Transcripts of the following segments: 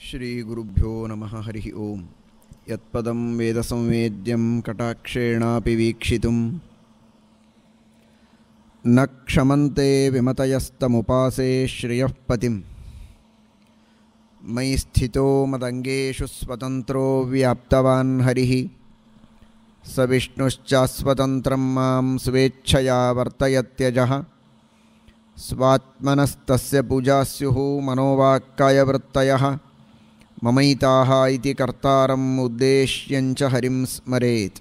श्रीगुरुभ्यो नमः हरिः ओम् यत्पदं वेदसंवेद्यं कटाक्षेणापि वीक्षितुं न क्षमन्ते विमतयस्तमुपासे श्रियः पतिं मयि स्थितो मदङ्गेषु स्वतन्त्रो व्याप्तवान् हरिः स विष्णुश्चास्वतन्त्रं मां स्वेच्छया वर्तयत्यजः स्वात्मनस्तस्य पूजा स्युः मनोवाक्कायवृत्तयः ममैताः इति कर्तारम् उद्देश्यञ्च हरिं स्मरेत्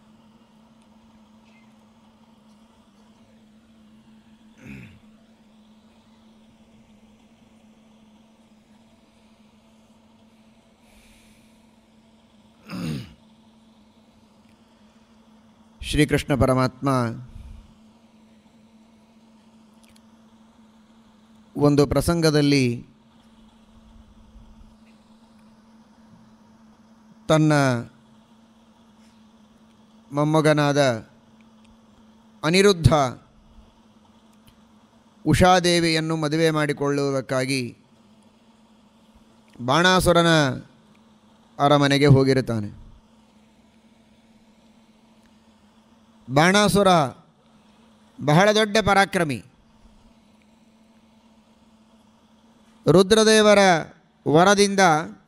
ಶ್ರೀಕೃಷ್ಣ ಪರಮಾತ್ಮ ಒಂದು ಪ್ರಸಂಗದಲ್ಲಿ ತನ್ನ ಮೊಮ್ಮಗನಾದ ಅನಿರುದ್ಧ ಉಷಾದೇವಿಯನ್ನು ಮದುವೆ ಮಾಡಿಕೊಳ್ಳುವುದಕ್ಕಾಗಿ ಬಾಣಾಸುರನ ಅರಮನೆಗೆ ಹೋಗಿರುತ್ತಾನೆ ಬಾಣಾಸುರ ಬಹಳ ದೊಡ್ಡ ಪರಾಕ್ರಮಿ ರುದ್ರದೇವರ ವರದಿಂದ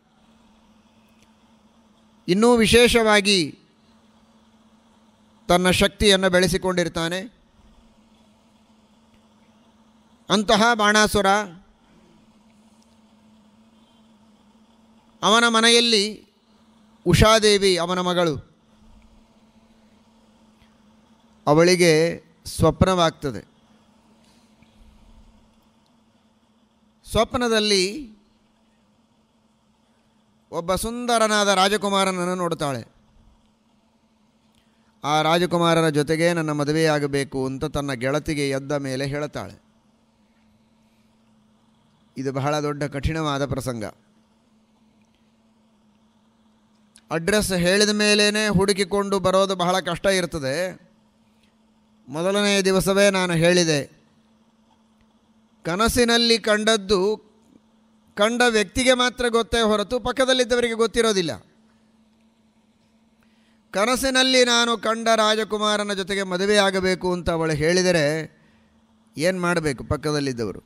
ಇನ್ನೂ ವಿಶೇಷವಾಗಿ ತನ್ನ ಶಕ್ತಿಯನ್ನು ಬೆಳೆಸಿಕೊಂಡಿರ್ತಾನೆ ಅಂತಹ ಬಾಣಾಸುರ ಅವನ ಮನೆಯಲ್ಲಿ ಉಷಾದೇವಿ ಅವನ ಮಗಳು ಅವಳಿಗೆ ಸ್ವಪ್ನವಾಗ್ತದೆ ಸ್ವಪ್ನದಲ್ಲಿ ಒಬ್ಬ ಸುಂದರನಾದ ರಾಜಕುಮಾರನನ್ನು ನೋಡ್ತಾಳೆ ಆ ರಾಜಕುಮಾರರ ಜೊತೆಗೆ ನನ್ನ ಮದುವೆಯಾಗಬೇಕು ಅಂತ ತನ್ನ ಗೆಳತಿಗೆ ಎದ್ದ ಮೇಲೆ ಹೇಳುತ್ತಾಳೆ ಇದು ಬಹಳ ದೊಡ್ಡ ಕಠಿಣವಾದ ಪ್ರಸಂಗ ಅಡ್ರೆಸ್ ಹೇಳಿದ ಮೇಲೇ ಹುಡುಕಿಕೊಂಡು ಬರೋದು ಬಹಳ ಕಷ್ಟ ಇರ್ತದೆ ಮೊದಲನೆಯ ದಿವಸವೇ ನಾನು ಹೇಳಿದೆ ಕನಸಿನಲ್ಲಿ ಕಂಡದ್ದು ಕಂಡ ವ್ಯಕ್ತಿಗೆ ಮಾತ್ರ ಗೊತ್ತೇ ಹೊರತು ಪಕ್ಕದಲ್ಲಿದ್ದವರಿಗೆ ಗೊತ್ತಿರೋದಿಲ್ಲ ಕನಸಿನಲ್ಲಿ ನಾನು ಕಂಡ ರಾಜಕುಮಾರನ ಜೊತೆಗೆ ಮದುವೆಯಾಗಬೇಕು ಅಂತ ಅವಳು ಹೇಳಿದರೆ ಏನು ಮಾಡಬೇಕು ಪಕ್ಕದಲ್ಲಿದ್ದವರು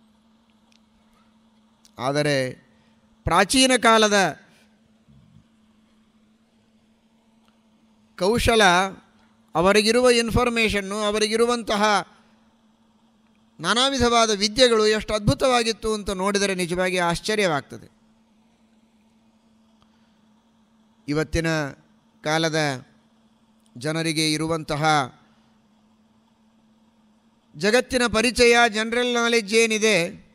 ಆದರೆ ಪ್ರಾಚೀನ ಕಾಲದ ಕೌಶಲ ಅವರಿಗಿರುವ ಇನ್ಫಾರ್ಮೇಷನ್ನು ಅವರಿಗಿರುವಂತಹ ನಾನಾ ವಿಧವಾದ ವಿದ್ಯೆಗಳು ಎಷ್ಟು ಅದ್ಭುತವಾಗಿತ್ತು ಅಂತ ನೋಡಿದರೆ ನಿಜವಾಗಿ ಆಶ್ಚರ್ಯವಾಗ್ತದೆ ಇವತ್ತಿನ ಕಾಲದ ಜನರಿಗೆ ಇರುವಂತಹ ಜಗತ್ತಿನ ಪರಿಚಯ ಜನರಲ್ ನಾಲೆಡ್ಜ್ ಏನಿದೆ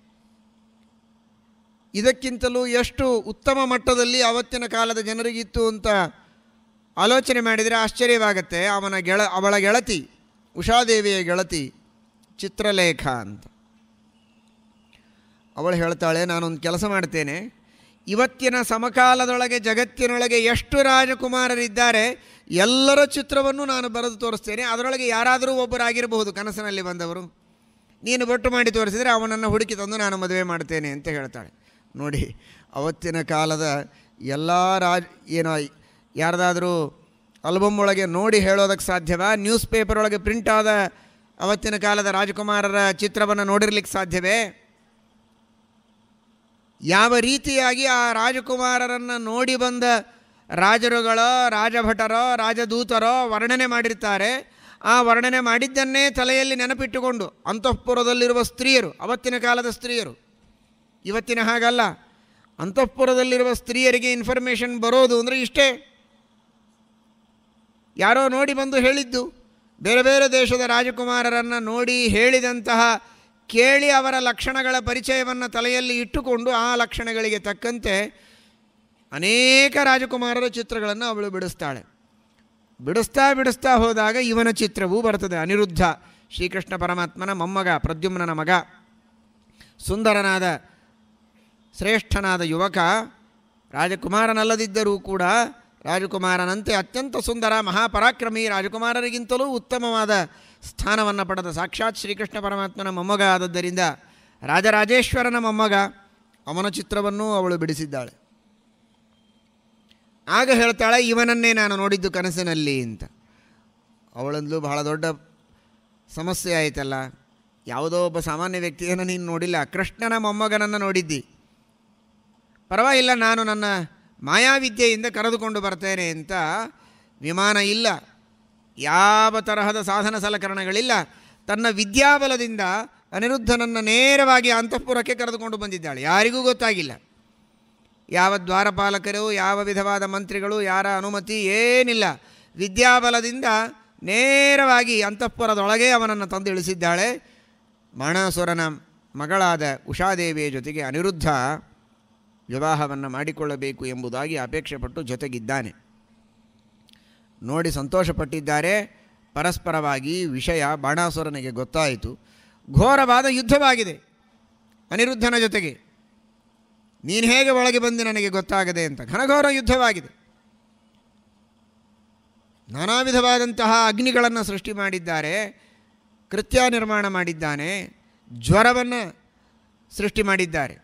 ಇದಕ್ಕಿಂತಲೂ ಎಷ್ಟು ಉತ್ತಮ ಮಟ್ಟದಲ್ಲಿ ಆವತ್ತಿನ ಕಾಲದ ಜನರಿಗಿತ್ತು ಅಂತ ಆಲೋಚನೆ ಮಾಡಿದರೆ ಆಶ್ಚರ್ಯವಾಗತ್ತೆ ಅವನ ಗೆಳ ಅವಳ ಗೆಳತಿ ಉಷಾದೇವಿಯ ಗೆಳತಿ ಚಿತ್ರಲೇಖ ಅಂತ ಅವಳು ಹೇಳ್ತಾಳೆ ನಾನೊಂದು ಕೆಲಸ ಮಾಡ್ತೇನೆ ಇವತ್ತಿನ ಸಮಕಾಲದೊಳಗೆ ಜಗತ್ತಿನೊಳಗೆ ಎಷ್ಟು ರಾಜಕುಮಾರರಿದ್ದಾರೆ ಎಲ್ಲರ ಚಿತ್ರವನ್ನು ನಾನು ಬರೆದು ತೋರಿಸ್ತೇನೆ ಅದರೊಳಗೆ ಯಾರಾದರೂ ಒಬ್ಬರಾಗಿರಬಹುದು ಕನಸಿನಲ್ಲಿ ಬಂದವರು ನೀನು ಬೊಟ್ಟು ಮಾಡಿ ತೋರಿಸಿದರೆ ಅವನನ್ನು ಹುಡುಕಿ ತಂದು ನಾನು ಮದುವೆ ಮಾಡ್ತೇನೆ ಅಂತ ಹೇಳ್ತಾಳೆ ನೋಡಿ ಅವತ್ತಿನ ಕಾಲದ ಎಲ್ಲ ರಾಜ್ ಏನೋ ಯಾರ್ದಾದರೂ ಆಲ್ಬಮ್ ಒಳಗೆ ನೋಡಿ ಹೇಳೋದಕ್ಕೆ ಸಾಧ್ಯವಾ ನ್ಯೂಸ್ ಪೇಪರ್ ಒಳಗೆ ಪ್ರಿಂಟ್ ಆದ ಅವತ್ತಿನ ಕಾಲದ ರಾಜಕುಮಾರರ ಚಿತ್ರವನ್ನು ನೋಡಿರ್ಲಿಕ್ಕೆ ಸಾಧ್ಯವೇ ಯಾವ ರೀತಿಯಾಗಿ ಆ ರಾಜಕುಮಾರರನ್ನು ನೋಡಿ ಬಂದ ರಾಜರುಗಳೋ ರಾಜಭಟರೋ ರಾಜದೂತರೋ ವರ್ಣನೆ ಮಾಡಿರ್ತಾರೆ ಆ ವರ್ಣನೆ ಮಾಡಿದ್ದನ್ನೇ ತಲೆಯಲ್ಲಿ ನೆನಪಿಟ್ಟುಕೊಂಡು ಅಂತಃಪುರದಲ್ಲಿರುವ ಸ್ತ್ರೀಯರು ಅವತ್ತಿನ ಕಾಲದ ಸ್ತ್ರೀಯರು ಇವತ್ತಿನ ಹಾಗಲ್ಲ ಅಂತಃಪುರದಲ್ಲಿರುವ ಸ್ತ್ರೀಯರಿಗೆ ಇನ್ಫಾರ್ಮೇಷನ್ ಬರೋದು ಅಂದರೆ ಇಷ್ಟೇ ಯಾರೋ ನೋಡಿ ಬಂದು ಹೇಳಿದ್ದು ಬೇರೆ ಬೇರೆ ದೇಶದ ರಾಜಕುಮಾರರನ್ನು ನೋಡಿ ಹೇಳಿದಂತಹ ಕೇಳಿ ಅವರ ಲಕ್ಷಣಗಳ ಪರಿಚಯವನ್ನು ತಲೆಯಲ್ಲಿ ಇಟ್ಟುಕೊಂಡು ಆ ಲಕ್ಷಣಗಳಿಗೆ ತಕ್ಕಂತೆ ಅನೇಕ ರಾಜಕುಮಾರರ ಚಿತ್ರಗಳನ್ನು ಅವಳು ಬಿಡಿಸ್ತಾಳೆ ಬಿಡಿಸ್ತಾ ಬಿಡಿಸ್ತಾ ಹೋದಾಗ ಇವನ ಚಿತ್ರವೂ ಬರ್ತದೆ ಅನಿರುದ್ಧ ಶ್ರೀಕೃಷ್ಣ ಪರಮಾತ್ಮನ ಮೊಮ್ಮಗ ಪ್ರದ್ಯುಮ್ನನ ಮಗ ಸುಂದರನಾದ ಶ್ರೇಷ್ಠನಾದ ಯುವಕ ರಾಜಕುಮಾರನಲ್ಲದಿದ್ದರೂ ಕೂಡ ರಾಜಕುಮಾರನಂತೆ ಅತ್ಯಂತ ಸುಂದರ ಮಹಾಪರಾಕ್ರಮಿ ರಾಜಕುಮಾರರಿಗಿಂತಲೂ ಉತ್ತಮವಾದ ಸ್ಥಾನವನ್ನು ಪಡೆದ ಸಾಕ್ಷಾತ್ ಶ್ರೀಕೃಷ್ಣ ಪರಮಾತ್ಮನ ಮೊಮ್ಮಗ ಆದದ್ದರಿಂದ ರಾಜರಾಜೇಶ್ವರನ ಮೊಮ್ಮಗ ಅವನ ಚಿತ್ರವನ್ನೂ ಅವಳು ಬಿಡಿಸಿದ್ದಾಳೆ ಆಗ ಹೇಳ್ತಾಳೆ ಇವನನ್ನೇ ನಾನು ನೋಡಿದ್ದು ಕನಸಿನಲ್ಲಿ ಅಂತ ಅವಳಂದ್ಲು ಬಹಳ ದೊಡ್ಡ ಸಮಸ್ಯೆ ಆಯಿತಲ್ಲ ಯಾವುದೋ ಒಬ್ಬ ಸಾಮಾನ್ಯ ವ್ಯಕ್ತಿಯನ್ನು ನೀನು ನೋಡಿಲ್ಲ ಕೃಷ್ಣನ ಮೊಮ್ಮಗನನ್ನು ನೋಡಿದ್ದಿ ಪರವಾಗಿಲ್ಲ ನಾನು ನನ್ನ ಮಾಯಾವಿದ್ಯೆಯಿಂದ ಕರೆದುಕೊಂಡು ಬರ್ತೇನೆ ಅಂತ ವಿಮಾನ ಇಲ್ಲ ಯಾವ ತರಹದ ಸಾಧನ ಸಲಕರಣೆಗಳಿಲ್ಲ ತನ್ನ ವಿದ್ಯಾಬಲದಿಂದ ಅನಿರುದ್ಧನನ್ನು ನೇರವಾಗಿ ಅಂತಃಪುರಕ್ಕೆ ಕರೆದುಕೊಂಡು ಬಂದಿದ್ದಾಳೆ ಯಾರಿಗೂ ಗೊತ್ತಾಗಿಲ್ಲ ಯಾವ ದ್ವಾರಪಾಲಕರು ಯಾವ ವಿಧವಾದ ಮಂತ್ರಿಗಳು ಯಾರ ಅನುಮತಿ ಏನಿಲ್ಲ ವಿದ್ಯಾಬಲದಿಂದ ನೇರವಾಗಿ ಅಂತಃಪುರದೊಳಗೆ ಅವನನ್ನು ತಂದು ಇಳಿಸಿದ್ದಾಳೆ ಬಾಣಾಸುರನ ಮಗಳಾದ ಉಷಾದೇವಿಯ ಜೊತೆಗೆ ಅನಿರುದ್ಧ ವಿವಾಹವನ್ನು ಮಾಡಿಕೊಳ್ಳಬೇಕು ಎಂಬುದಾಗಿ ಅಪೇಕ್ಷೆಪಟ್ಟು ಜೊತೆಗಿದ್ದಾನೆ ನೋಡಿ ಸಂತೋಷಪಟ್ಟಿದ್ದಾರೆ ಪರಸ್ಪರವಾಗಿ ವಿಷಯ ಬಾಣಾಸುರನಿಗೆ ಗೊತ್ತಾಯಿತು ಘೋರವಾದ ಯುದ್ಧವಾಗಿದೆ ಅನಿರುದ್ಧನ ಜೊತೆಗೆ ನೀನು ಹೇಗೆ ಒಳಗೆ ಬಂದು ನನಗೆ ಗೊತ್ತಾಗದೆ ಅಂತ ಘನಘೋರ ಯುದ್ಧವಾಗಿದೆ ನಾನಾ ವಿಧವಾದಂತಹ ಅಗ್ನಿಗಳನ್ನು ಸೃಷ್ಟಿ ಮಾಡಿದ್ದಾರೆ ಕೃತ್ಯ ನಿರ್ಮಾಣ ಮಾಡಿದ್ದಾನೆ ಜ್ವರವನ್ನು ಸೃಷ್ಟಿ ಮಾಡಿದ್ದಾರೆ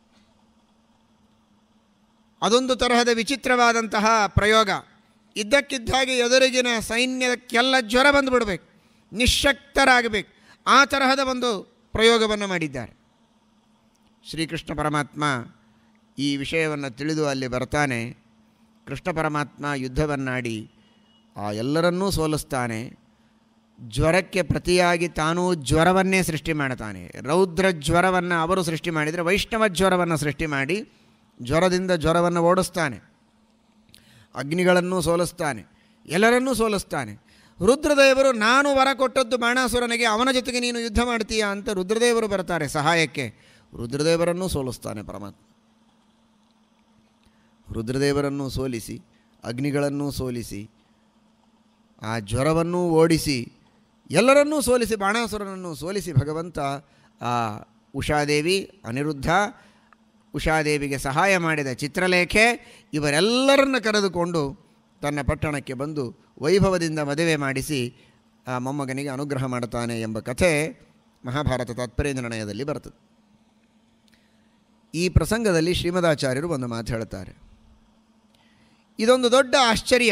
ಅದೊಂದು ತರಹದ ವಿಚಿತ್ರವಾದಂತಹ ಪ್ರಯೋಗ ಇದ್ದಕ್ಕಿದ್ದ ಹಾಗೆ ಎದುರಿಗಿನ ಸೈನ್ಯಕ್ಕೆಲ್ಲ ಜ್ವರ ಬಂದುಬಿಡಬೇಕು ನಿಶಕ್ತರಾಗಬೇಕು ಆ ತರಹದ ಒಂದು ಪ್ರಯೋಗವನ್ನು ಮಾಡಿದ್ದಾರೆ ಶ್ರೀಕೃಷ್ಣ ಪರಮಾತ್ಮ ಈ ವಿಷಯವನ್ನು ತಿಳಿದು ಅಲ್ಲಿ ಬರ್ತಾನೆ ಕೃಷ್ಣ ಪರಮಾತ್ಮ ಯುದ್ಧವನ್ನಾಡಿ ಆ ಎಲ್ಲರನ್ನೂ ಸೋಲಿಸ್ತಾನೆ ಜ್ವರಕ್ಕೆ ಪ್ರತಿಯಾಗಿ ತಾನೂ ಜ್ವರವನ್ನೇ ಸೃಷ್ಟಿ ಮಾಡ್ತಾನೆ ರೌದ್ರ ಜ್ವರವನ್ನು ಅವರು ಸೃಷ್ಟಿ ಮಾಡಿದರೆ ವೈಷ್ಣವ ಜ್ವರವನ್ನು ಸೃಷ್ಟಿ ಮಾಡಿ ಜ್ವರದಿಂದ ಜ್ವರವನ್ನು ಓಡಿಸ್ತಾನೆ ಅಗ್ನಿಗಳನ್ನು ಸೋಲಿಸ್ತಾನೆ ಎಲ್ಲರನ್ನೂ ಸೋಲಿಸ್ತಾನೆ ರುದ್ರದೇವರು ನಾನು ವರ ಕೊಟ್ಟದ್ದು ಬಾಣಾಸುರನಿಗೆ ಅವನ ಜೊತೆಗೆ ನೀನು ಯುದ್ಧ ಮಾಡ್ತೀಯಾ ಅಂತ ರುದ್ರದೇವರು ಬರ್ತಾರೆ ಸಹಾಯಕ್ಕೆ ರುದ್ರದೇವರನ್ನೂ ಸೋಲಿಸ್ತಾನೆ ಪರಮಾತ್ಮ ರುದ್ರದೇವರನ್ನು ಸೋಲಿಸಿ ಅಗ್ನಿಗಳನ್ನೂ ಸೋಲಿಸಿ ಆ ಜ್ವರವನ್ನೂ ಓಡಿಸಿ ಎಲ್ಲರನ್ನೂ ಸೋಲಿಸಿ ಬಾಣಾಸುರನನ್ನು ಸೋಲಿಸಿ ಭಗವಂತ ಆ ಉಷಾದೇವಿ ಅನಿರುದ್ಧ ಉಷಾದೇವಿಗೆ ಸಹಾಯ ಮಾಡಿದ ಚಿತ್ರಲೇಖೆ ಇವರೆಲ್ಲರನ್ನ ಕರೆದುಕೊಂಡು ತನ್ನ ಪಟ್ಟಣಕ್ಕೆ ಬಂದು ವೈಭವದಿಂದ ಮದುವೆ ಮಾಡಿಸಿ ಆ ಮೊಮ್ಮಗನಿಗೆ ಅನುಗ್ರಹ ಮಾಡುತ್ತಾನೆ ಎಂಬ ಕಥೆ ಮಹಾಭಾರತ ತಾತ್ಪರ್ಯ ನಿರ್ಣಯದಲ್ಲಿ ಬರ್ತದೆ ಈ ಪ್ರಸಂಗದಲ್ಲಿ ಶ್ರೀಮದಾಚಾರ್ಯರು ಒಂದು ಮಾತು ಹೇಳ್ತಾರೆ ಇದೊಂದು ದೊಡ್ಡ ಆಶ್ಚರ್ಯ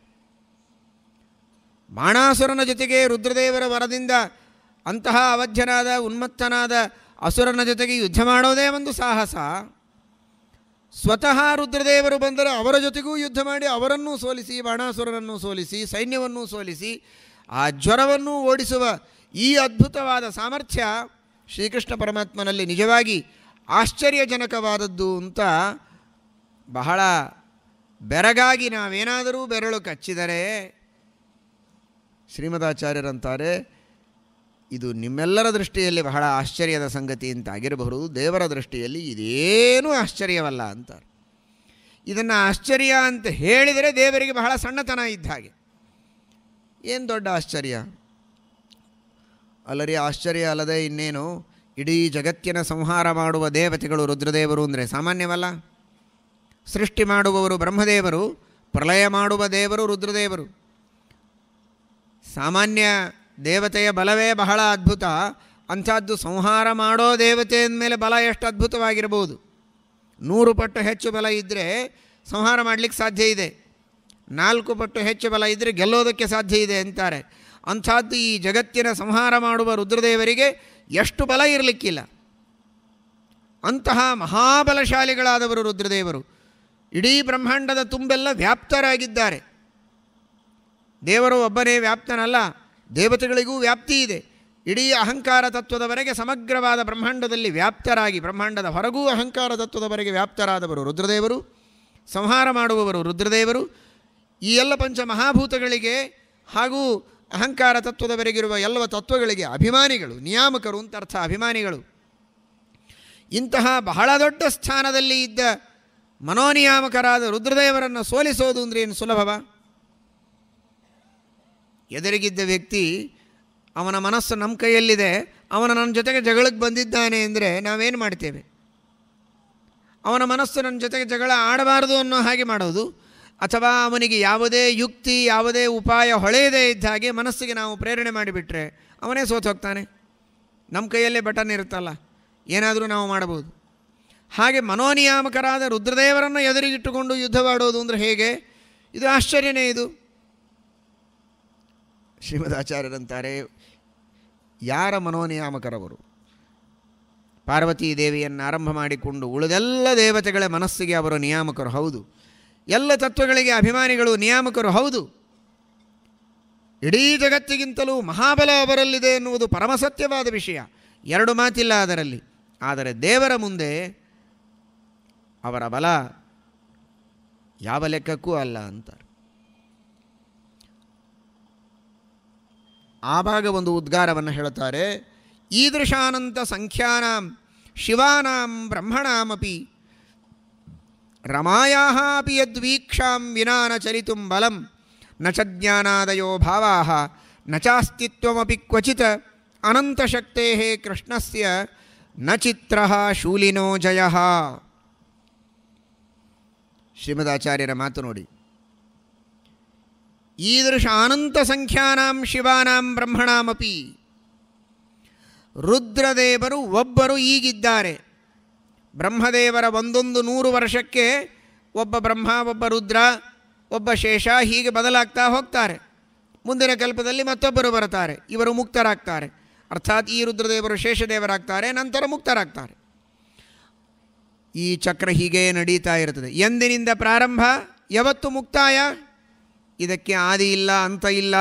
ಬಾಣಾಸುರನ ಜೊತೆಗೆ ರುದ್ರದೇವರ ವರದಿಂದ ಅಂತಹ ಅವಧ್ಯನಾದ ಉನ್ಮತ್ತನಾದ ಅಸುರನ ಜೊತೆಗೆ ಯುದ್ಧ ಮಾಡೋದೇ ಒಂದು ಸಾಹಸ ಸ್ವತಃ ರುದ್ರದೇವರು ಬಂದರೆ ಅವರ ಜೊತೆಗೂ ಯುದ್ಧ ಮಾಡಿ ಅವರನ್ನೂ ಸೋಲಿಸಿ ಬಾಣಾಸುರನನ್ನು ಸೋಲಿಸಿ ಸೈನ್ಯವನ್ನೂ ಸೋಲಿಸಿ ಆ ಜ್ವರವನ್ನು ಓಡಿಸುವ ಈ ಅದ್ಭುತವಾದ ಸಾಮರ್ಥ್ಯ ಶ್ರೀಕೃಷ್ಣ ಪರಮಾತ್ಮನಲ್ಲಿ ನಿಜವಾಗಿ ಆಶ್ಚರ್ಯಜನಕವಾದದ್ದು ಅಂತ ಬಹಳ ಬೆರಗಾಗಿ ನಾವೇನಾದರೂ ಬೆರಳು ಕಚ್ಚಿದರೆ ಶ್ರೀಮದಾಚಾರ್ಯರಂತಾರೆ ಇದು ನಿಮ್ಮೆಲ್ಲರ ದೃಷ್ಟಿಯಲ್ಲಿ ಬಹಳ ಆಶ್ಚರ್ಯದ ಸಂಗತಿ ಅಂತ ಆಗಿರಬಹುದು ದೇವರ ದೃಷ್ಟಿಯಲ್ಲಿ ಇದೇನೂ ಆಶ್ಚರ್ಯವಲ್ಲ ಅಂತಾರೆ ಇದನ್ನು ಆಶ್ಚರ್ಯ ಅಂತ ಹೇಳಿದರೆ ದೇವರಿಗೆ ಬಹಳ ಸಣ್ಣತನ ಇದ್ದ ಹಾಗೆ ಏನು ದೊಡ್ಡ ಆಶ್ಚರ್ಯ ಅಲ್ಲರಿ ಆಶ್ಚರ್ಯ ಅಲ್ಲದೆ ಇನ್ನೇನು ಇಡೀ ಜಗತ್ತಿನ ಸಂಹಾರ ಮಾಡುವ ದೇವತೆಗಳು ರುದ್ರದೇವರು ಅಂದರೆ ಸಾಮಾನ್ಯವಲ್ಲ ಸೃಷ್ಟಿ ಮಾಡುವವರು ಬ್ರಹ್ಮದೇವರು ಪ್ರಳಯ ಮಾಡುವ ದೇವರು ರುದ್ರದೇವರು ಸಾಮಾನ್ಯ ದೇವತೆಯ ಬಲವೇ ಬಹಳ ಅದ್ಭುತ ಅಂಥದ್ದು ಸಂಹಾರ ಮಾಡೋ ದೇವತೆ ಅಂದಮೇಲೆ ಬಲ ಎಷ್ಟು ಅದ್ಭುತವಾಗಿರ್ಬೋದು ನೂರು ಪಟ್ಟು ಹೆಚ್ಚು ಬಲ ಇದ್ದರೆ ಸಂಹಾರ ಮಾಡಲಿಕ್ಕೆ ಸಾಧ್ಯ ಇದೆ ನಾಲ್ಕು ಪಟ್ಟು ಹೆಚ್ಚು ಬಲ ಇದ್ದರೆ ಗೆಲ್ಲೋದಕ್ಕೆ ಸಾಧ್ಯ ಇದೆ ಅಂತಾರೆ ಅಂಥದ್ದು ಈ ಜಗತ್ತಿನ ಸಂಹಾರ ಮಾಡುವ ರುದ್ರದೇವರಿಗೆ ಎಷ್ಟು ಬಲ ಇರಲಿಕ್ಕಿಲ್ಲ ಅಂತಹ ಮಹಾಬಲಶಾಲಿಗಳಾದವರು ರುದ್ರದೇವರು ಇಡೀ ಬ್ರಹ್ಮಾಂಡದ ತುಂಬೆಲ್ಲ ವ್ಯಾಪ್ತರಾಗಿದ್ದಾರೆ ದೇವರು ಒಬ್ಬನೇ ವ್ಯಾಪ್ತನಲ್ಲ ದೇವತೆಗಳಿಗೂ ವ್ಯಾಪ್ತಿ ಇದೆ ಇಡೀ ಅಹಂಕಾರ ತತ್ವದವರೆಗೆ ಸಮಗ್ರವಾದ ಬ್ರಹ್ಮಾಂಡದಲ್ಲಿ ವ್ಯಾಪ್ತರಾಗಿ ಬ್ರಹ್ಮಾಂಡದ ಹೊರಗೂ ಅಹಂಕಾರ ತತ್ವದವರೆಗೆ ವ್ಯಾಪ್ತರಾದವರು ರುದ್ರದೇವರು ಸಂಹಾರ ಮಾಡುವವರು ರುದ್ರದೇವರು ಈ ಎಲ್ಲ ಪಂಚ ಮಹಾಭೂತಗಳಿಗೆ ಹಾಗೂ ಅಹಂಕಾರ ತತ್ವದವರೆಗಿರುವ ಎಲ್ಲ ತತ್ವಗಳಿಗೆ ಅಭಿಮಾನಿಗಳು ನಿಯಾಮಕರು ಅಂತ ಅರ್ಥ ಅಭಿಮಾನಿಗಳು ಇಂತಹ ಬಹಳ ದೊಡ್ಡ ಸ್ಥಾನದಲ್ಲಿ ಇದ್ದ ಮನೋನಿಯಾಮಕರಾದ ರುದ್ರದೇವರನ್ನು ಸೋಲಿಸೋದು ಅಂದರೆ ಏನು ಸುಲಭವ ಎದುರಿಗಿದ್ದ ವ್ಯಕ್ತಿ ಅವನ ಮನಸ್ಸು ನಮ್ಮ ಕೈಯಲ್ಲಿದೆ ಅವನ ನನ್ನ ಜೊತೆಗೆ ಜಗಳಕ್ಕೆ ಬಂದಿದ್ದಾನೆ ಅಂದರೆ ನಾವೇನು ಮಾಡ್ತೇವೆ ಅವನ ಮನಸ್ಸು ನನ್ನ ಜೊತೆಗೆ ಜಗಳ ಆಡಬಾರದು ಅನ್ನೋ ಹಾಗೆ ಮಾಡೋದು ಅಥವಾ ಅವನಿಗೆ ಯಾವುದೇ ಯುಕ್ತಿ ಯಾವುದೇ ಉಪಾಯ ಹೊಳೆಯದೇ ಇದ್ದ ಹಾಗೆ ಮನಸ್ಸಿಗೆ ನಾವು ಪ್ರೇರಣೆ ಮಾಡಿಬಿಟ್ರೆ ಅವನೇ ಸೋತು ಹೋಗ್ತಾನೆ ನಮ್ಮ ಕೈಯಲ್ಲೇ ಬಟನ್ ಇರುತ್ತಲ್ಲ ಏನಾದರೂ ನಾವು ಮಾಡಬಹುದು ಹಾಗೆ ಮನೋನಿಯಾಮಕರಾದ ರುದ್ರದೇವರನ್ನು ಎದುರಿಗಿಟ್ಟುಕೊಂಡು ಯುದ್ಧವಾಡೋದು ಅಂದರೆ ಹೇಗೆ ಇದು ಆಶ್ಚರ್ಯನೇ ಇದು ಶ್ರೀಮದಾಚಾರ್ಯರಂತಾರೆ ಯಾರ ಮನೋನಿಯಾಮಕರವರು ಪಾರ್ವತೀ ದೇವಿಯನ್ನು ಆರಂಭ ಮಾಡಿಕೊಂಡು ಉಳಿದೆಲ್ಲ ದೇವತೆಗಳ ಮನಸ್ಸಿಗೆ ಅವರು ನಿಯಾಮಕರು ಹೌದು ಎಲ್ಲ ತತ್ವಗಳಿಗೆ ಅಭಿಮಾನಿಗಳು ನಿಯಾಮಕರು ಹೌದು ಇಡೀ ಜಗತ್ತಿಗಿಂತಲೂ ಮಹಾಬಲ ಅವರಲ್ಲಿದೆ ಎನ್ನುವುದು ಪರಮಸತ್ಯವಾದ ವಿಷಯ ಎರಡು ಮಾತಿಲ್ಲ ಅದರಲ್ಲಿ ಆದರೆ ದೇವರ ಮುಂದೆ ಅವರ ಬಲ ಯಾವ ಲೆಕ್ಕಕ್ಕೂ ಅಲ್ಲ ಅಂತಾರೆ ಆವಾಗ ಒಂದು ಉದ್ಗಾರವನ್ನು ಹೇಳುತ್ತಾರೆ ಈದೃಶಾನಂತ ಸಂಖ್ಯಾನಾಂ ಶಿವಾನಾಂ ಬ್ರಹ್ಮಣಾಮಪಿ ರಮಾಯಾ ಅಪಿ ಯದ್ವೀಕ್ಷಾಂ ವಿನಾ ನ ಚಲಿತುಂ ಬಲಂ ನ ಚ ಜ್ಞಾನಾದಯೋ ಭಾವಾ ನ ಚಾಸ್ತಿತ್ವಮಪಿ ಕ್ವಚಿತ್ ಅನಂತಶಕ್ತೆ ಕೃಷ್ಣಸ್ಯ ನ ಚಿತ್ರ ಶೂಲಿನೋ ಜಯ ಶ್ರೀಮದಾಚಾರ್ಯರ ಮಾತು ನೋಡಿ ಈದೃಶ ಅನಂತ ಸಂಖ್ಯಾನಾಂ ಶಿವಾನಾಂ ಬ್ರಹ್ಮಣಾಮಪಿ ರುದ್ರದೇವರು ಒಬ್ಬರು ಈಗಿದ್ದಾರೆ ಬ್ರಹ್ಮದೇವರ ಒಂದೊಂದು ನೂರು ವರ್ಷಕ್ಕೆ ಒಬ್ಬ ಬ್ರಹ್ಮ ಒಬ್ಬ ರುದ್ರ ಒಬ್ಬ ಶೇಷ ಹೀಗೆ ಬದಲಾಗ್ತಾ ಹೋಗ್ತಾರೆ ಮುಂದಿನ ಕಲ್ಪದಲ್ಲಿ ಮತ್ತೊಬ್ಬರು ಬರ್ತಾರೆ ಇವರು ಮುಕ್ತರಾಗ್ತಾರೆ ಅರ್ಥಾತ್ ಈ ರುದ್ರದೇವರು ಶೇಷದೇವರಾಗ್ತಾರೆ ನಂತರ ಮುಕ್ತರಾಗ್ತಾರೆ ಈ ಚಕ್ರ ಹೀಗೆ ನಡೀತಾ ಇರ್ತದೆ ಎಂದಿನಿಂದ ಪ್ರಾರಂಭ ಯಾವತ್ತು ಮುಕ್ತಾಯ ಇದಕ್ಕೆ ಆದಿ ಇಲ್ಲ ಅಂತ ಇಲ್ಲ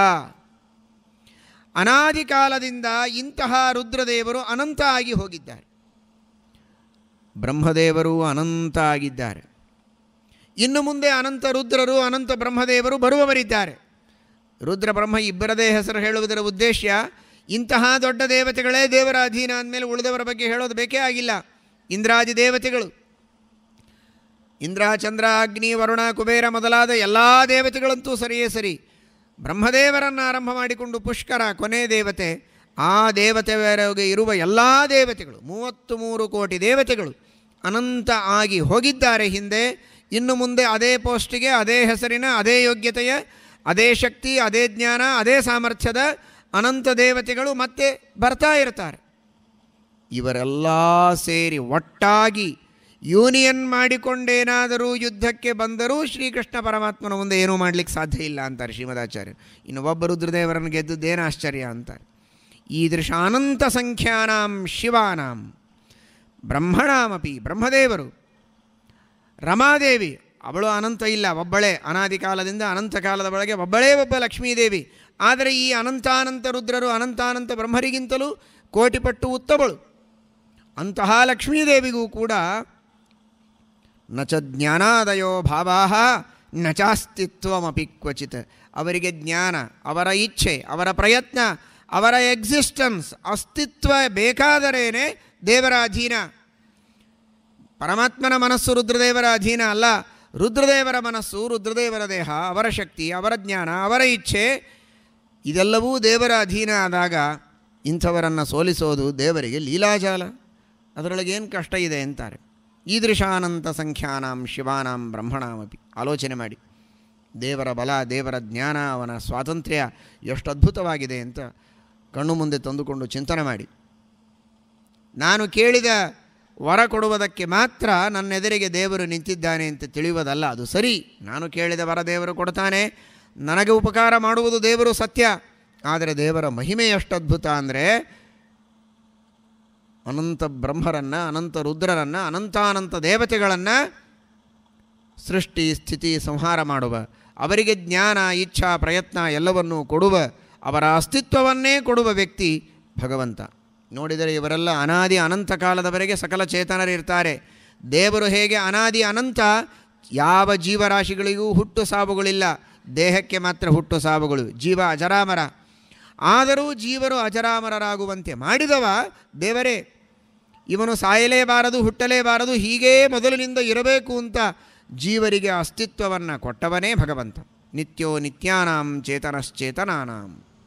ಅನಾದಿ ಕಾಲದಿಂದ ಇಂತಹ ರುದ್ರದೇವರು ಅನಂತ ಆಗಿ ಹೋಗಿದ್ದಾರೆ ಬ್ರಹ್ಮದೇವರು ಅನಂತ ಆಗಿದ್ದಾರೆ ಇನ್ನು ಮುಂದೆ ಅನಂತ ರುದ್ರರು ಅನಂತ ಬ್ರಹ್ಮದೇವರು ಬರುವವರಿದ್ದಾರೆ ರುದ್ರ ಬ್ರಹ್ಮ ಇಬ್ಬರದೇ ಹೆಸರು ಹೇಳುವುದರ ಉದ್ದೇಶ ಇಂತಹ ದೊಡ್ಡ ದೇವತೆಗಳೇ ದೇವರ ಅಧೀನ ಅಂದಮೇಲೆ ಉಳಿದವರ ಬಗ್ಗೆ ಹೇಳೋದು ಬೇಕೇ ಆಗಿಲ್ಲ ಇಂದ್ರಾದಿ ದೇವತೆಗಳು ಇಂದ್ರ ಚಂದ್ರ ಅಗ್ನಿ ವರುಣ ಕುಬೇರ ಮೊದಲಾದ ಎಲ್ಲ ದೇವತೆಗಳಂತೂ ಸರಿಯೇ ಸರಿ ಬ್ರಹ್ಮದೇವರನ್ನು ಆರಂಭ ಮಾಡಿಕೊಂಡು ಪುಷ್ಕರ ಕೊನೆ ದೇವತೆ ಆ ದೇವತೆಯವರೆಗೆ ಇರುವ ಎಲ್ಲ ದೇವತೆಗಳು ಮೂವತ್ತು ಮೂರು ಕೋಟಿ ದೇವತೆಗಳು ಅನಂತ ಆಗಿ ಹೋಗಿದ್ದಾರೆ ಹಿಂದೆ ಇನ್ನು ಮುಂದೆ ಅದೇ ಪೋಸ್ಟಿಗೆ ಅದೇ ಹೆಸರಿನ ಅದೇ ಯೋಗ್ಯತೆಯ ಅದೇ ಶಕ್ತಿ ಅದೇ ಜ್ಞಾನ ಅದೇ ಸಾಮರ್ಥ್ಯದ ಅನಂತ ದೇವತೆಗಳು ಮತ್ತೆ ಬರ್ತಾ ಇರ್ತಾರೆ ಇವರೆಲ್ಲ ಸೇರಿ ಒಟ್ಟಾಗಿ ಯೂನಿಯನ್ ಮಾಡಿಕೊಂಡೇನಾದರೂ ಯುದ್ಧಕ್ಕೆ ಬಂದರೂ ಶ್ರೀಕೃಷ್ಣ ಪರಮಾತ್ಮನ ಮುಂದೆ ಏನೂ ಮಾಡಲಿಕ್ಕೆ ಸಾಧ್ಯ ಇಲ್ಲ ಅಂತಾರೆ ಶ್ರೀಮದಾಚಾರ್ಯ ಇನ್ನು ಒಬ್ಬ ರುದ್ರದೇವರನ್ನು ಗೆದ್ದುದ್ದೇನು ಆಶ್ಚರ್ಯ ಅಂತಾರೆ ಈದೃಶ ಅನಂತ ಸಂಖ್ಯಾನಾಂ ಶಿವಾನಾಂ ಬ್ರಹ್ಮಣಾಮಪಿ ಬ್ರಹ್ಮದೇವರು ರಮಾದೇವಿ ಅವಳು ಅನಂತ ಇಲ್ಲ ಒಬ್ಬಳೇ ಅನಾದಿ ಕಾಲದಿಂದ ಅನಂತ ಕಾಲದ ಒಳಗೆ ಒಬ್ಬಳೇ ಒಬ್ಬ ಲಕ್ಷ್ಮೀದೇವಿ ಆದರೆ ಈ ಅನಂತಾನಂತ ರುದ್ರರು ಅನಂತಾನಂತ ಬ್ರಹ್ಮರಿಗಿಂತಲೂ ಕೋಟಿಪಟ್ಟು ಉತ್ತಮಳು ಅಂತಹ ಲಕ್ಷ್ಮೀದೇವಿಗೂ ಕೂಡ ನ ಚ ಜ್ಞಾನಾದಯೋ ಭಾವಾ ನ ಚಾಸ್ತಿತ್ವಮಪಿ ಕ್ವಚಿತ್ ಅವರಿಗೆ ಜ್ಞಾನ ಅವರ ಇಚ್ಛೆ ಅವರ ಪ್ರಯತ್ನ ಅವರ ಎಕ್ಸಿಸ್ಟೆನ್ಸ್ ಅಸ್ತಿತ್ವ ಬೇಕಾದರೇನೆ ದೇವರ ಅಧೀನ ಪರಮಾತ್ಮನ ಮನಸ್ಸು ರುದ್ರದೇವರ ಅಧೀನ ಅಲ್ಲ ರುದ್ರದೇವರ ಮನಸ್ಸು ರುದ್ರದೇವರ ದೇಹ ಅವರ ಶಕ್ತಿ ಅವರ ಜ್ಞಾನ ಅವರ ಇಚ್ಛೆ ಇದೆಲ್ಲವೂ ದೇವರ ಅಧೀನ ಆದಾಗ ಇಂಥವರನ್ನು ಸೋಲಿಸೋದು ದೇವರಿಗೆ ಲೀಲಾಜಾಲ ಅದರೊಳಗೆ ಏನು ಕಷ್ಟ ಇದೆ ಅಂತಾರೆ ಈದೃಶಾನಂತ ಸಂಖ್ಯಾನಾಂ ಶಿವಾನಾಂ ಬ್ರಹ್ಮಣಾಮಪಿ ಆಲೋಚನೆ ಮಾಡಿ ದೇವರ ಬಲ ದೇವರ ಜ್ಞಾನ ಅವನ ಸ್ವಾತಂತ್ರ್ಯ ಎಷ್ಟು ಅದ್ಭುತವಾಗಿದೆ ಅಂತ ಕಣ್ಣು ಮುಂದೆ ತಂದುಕೊಂಡು ಚಿಂತನೆ ಮಾಡಿ ನಾನು ಕೇಳಿದ ವರ ಕೊಡುವುದಕ್ಕೆ ಮಾತ್ರ ನನ್ನ ಎದುರಿಗೆ ದೇವರು ನಿಂತಿದ್ದಾನೆ ಅಂತ ತಿಳಿಯುವುದಲ್ಲ ಅದು ಸರಿ ನಾನು ಕೇಳಿದ ವರ ದೇವರು ಕೊಡ್ತಾನೆ ನನಗೆ ಉಪಕಾರ ಮಾಡುವುದು ದೇವರು ಸತ್ಯ ಆದರೆ ದೇವರ ಮಹಿಮೆ ಎಷ್ಟು ಅದ್ಭುತ ಅಂದರೆ ಅನಂತ ಬ್ರಹ್ಮರನ್ನು ಅನಂತ ರುದ್ರರನ್ನು ಅನಂತಾನಂತ ದೇವತೆಗಳನ್ನು ಸೃಷ್ಟಿ ಸ್ಥಿತಿ ಸಂಹಾರ ಮಾಡುವ ಅವರಿಗೆ ಜ್ಞಾನ ಇಚ್ಛಾ ಪ್ರಯತ್ನ ಎಲ್ಲವನ್ನೂ ಕೊಡುವ ಅವರ ಅಸ್ತಿತ್ವವನ್ನೇ ಕೊಡುವ ವ್ಯಕ್ತಿ ಭಗವಂತ ನೋಡಿದರೆ ಇವರೆಲ್ಲ ಅನಾದಿ ಅನಂತ ಕಾಲದವರೆಗೆ ಸಕಲ ಚೇತನರಿರ್ತಾರೆ ದೇವರು ಹೇಗೆ ಅನಾದಿ ಅನಂತ ಯಾವ ಜೀವರಾಶಿಗಳಿಗೂ ಹುಟ್ಟು ಸಾವುಗಳಿಲ್ಲ ದೇಹಕ್ಕೆ ಮಾತ್ರ ಹುಟ್ಟು ಸಾವುಗಳು ಜೀವ ಅಜರಾಮರ ಆದರೂ ಜೀವರು ಅಜರಾಮರರಾಗುವಂತೆ ಮಾಡಿದವ ದೇವರೇ ಇವನು ಸಾಯಲೇಬಾರದು ಹುಟ್ಟಲೇಬಾರದು ಹೀಗೇ ಮೊದಲಿನಿಂದ ಇರಬೇಕು ಅಂತ ಜೀವರಿಗೆ ಅಸ್ತಿತ್ವವನ್ನು ಕೊಟ್ಟವನೇ ಭಗವಂತ ನಿತ್ಯೋ ನಿತ್ಯಾನಾಂ ಚೇತನಶ್ಚೇತನಾನಾಂ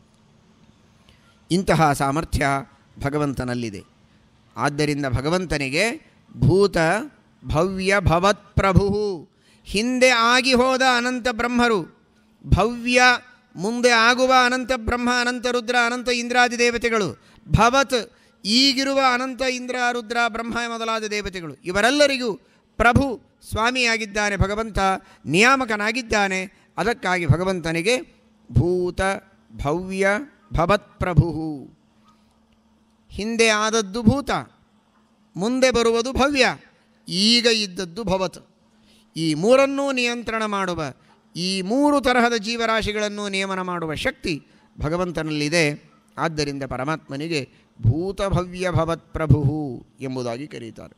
ಇಂತಹ ಸಾಮರ್ಥ್ಯ ಭಗವಂತನಲ್ಲಿದೆ ಆದ್ದರಿಂದ ಭಗವಂತನಿಗೆ ಭೂತ ಭವ್ಯ ಭವತ್ಪ್ರಭು ಹಿಂದೆ ಆಗಿ ಹೋದ ಅನಂತ ಬ್ರಹ್ಮರು ಭವ್ಯ ಮುಂದೆ ಆಗುವ ಅನಂತ ಬ್ರಹ್ಮ ಅನಂತ ರುದ್ರ ಅನಂತ ಇಂದ್ರಾದಿ ದೇವತೆಗಳು ಭವತ್ ಈಗಿರುವ ಅನಂತ ಇಂದ್ರ ರುದ್ರ ಬ್ರಹ್ಮ ಮೊದಲಾದ ದೇವತೆಗಳು ಇವರೆಲ್ಲರಿಗೂ ಪ್ರಭು ಸ್ವಾಮಿಯಾಗಿದ್ದಾನೆ ಭಗವಂತ ನಿಯಾಮಕನಾಗಿದ್ದಾನೆ ಅದಕ್ಕಾಗಿ ಭಗವಂತನಿಗೆ ಭೂತ ಭವ್ಯ ಭವತ್ಪ್ರಭು ಹಿಂದೆ ಆದದ್ದು ಭೂತ ಮುಂದೆ ಬರುವುದು ಭವ್ಯ ಈಗ ಇದ್ದದ್ದು ಭವತ್ ಈ ಮೂರನ್ನೂ ನಿಯಂತ್ರಣ ಮಾಡುವ ಈ ಮೂರು ತರಹದ ಜೀವರಾಶಿಗಳನ್ನು ನಿಯಮನ ಮಾಡುವ ಶಕ್ತಿ ಭಗವಂತನಲ್ಲಿದೆ ಆದ್ದರಿಂದ ಪರಮಾತ್ಮನಿಗೆ ಭೂತಭವ್ಯ ಭವತ್ಪ್ರಭು ಎಂಬುದಾಗಿ ಕರೀತಾರೆ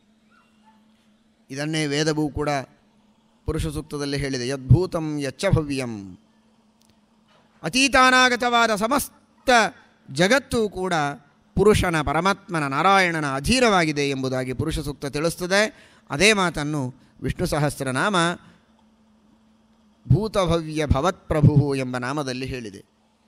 ಇದನ್ನೇ ವೇದವೂ ಕೂಡ ಪುರುಷ ಸೂಕ್ತದಲ್ಲಿ ಹೇಳಿದೆ ಯದ್ಭೂತಂ ಯಚ್ಚ ಭವ್ಯಂ ಅತೀತಾನಾಗತವಾದ ಸಮಸ್ತ ಜಗತ್ತು ಕೂಡ ಪುರುಷನ ಪರಮಾತ್ಮನ ನಾರಾಯಣನ ಅಧೀನವಾಗಿದೆ ಎಂಬುದಾಗಿ ಪುರುಷ ಸೂಕ್ತ ತಿಳಿಸ್ತದೆ ಅದೇ ಮಾತನ್ನು ವಿಷ್ಣು ಸಹಸ್ರನಾಮ ಭೂತಭವ್ಯ ಭವತ್ಪ್ರಭು ಎಂಬ ನಾಮದಲ್ಲಿ ಹೇಳಿದೆ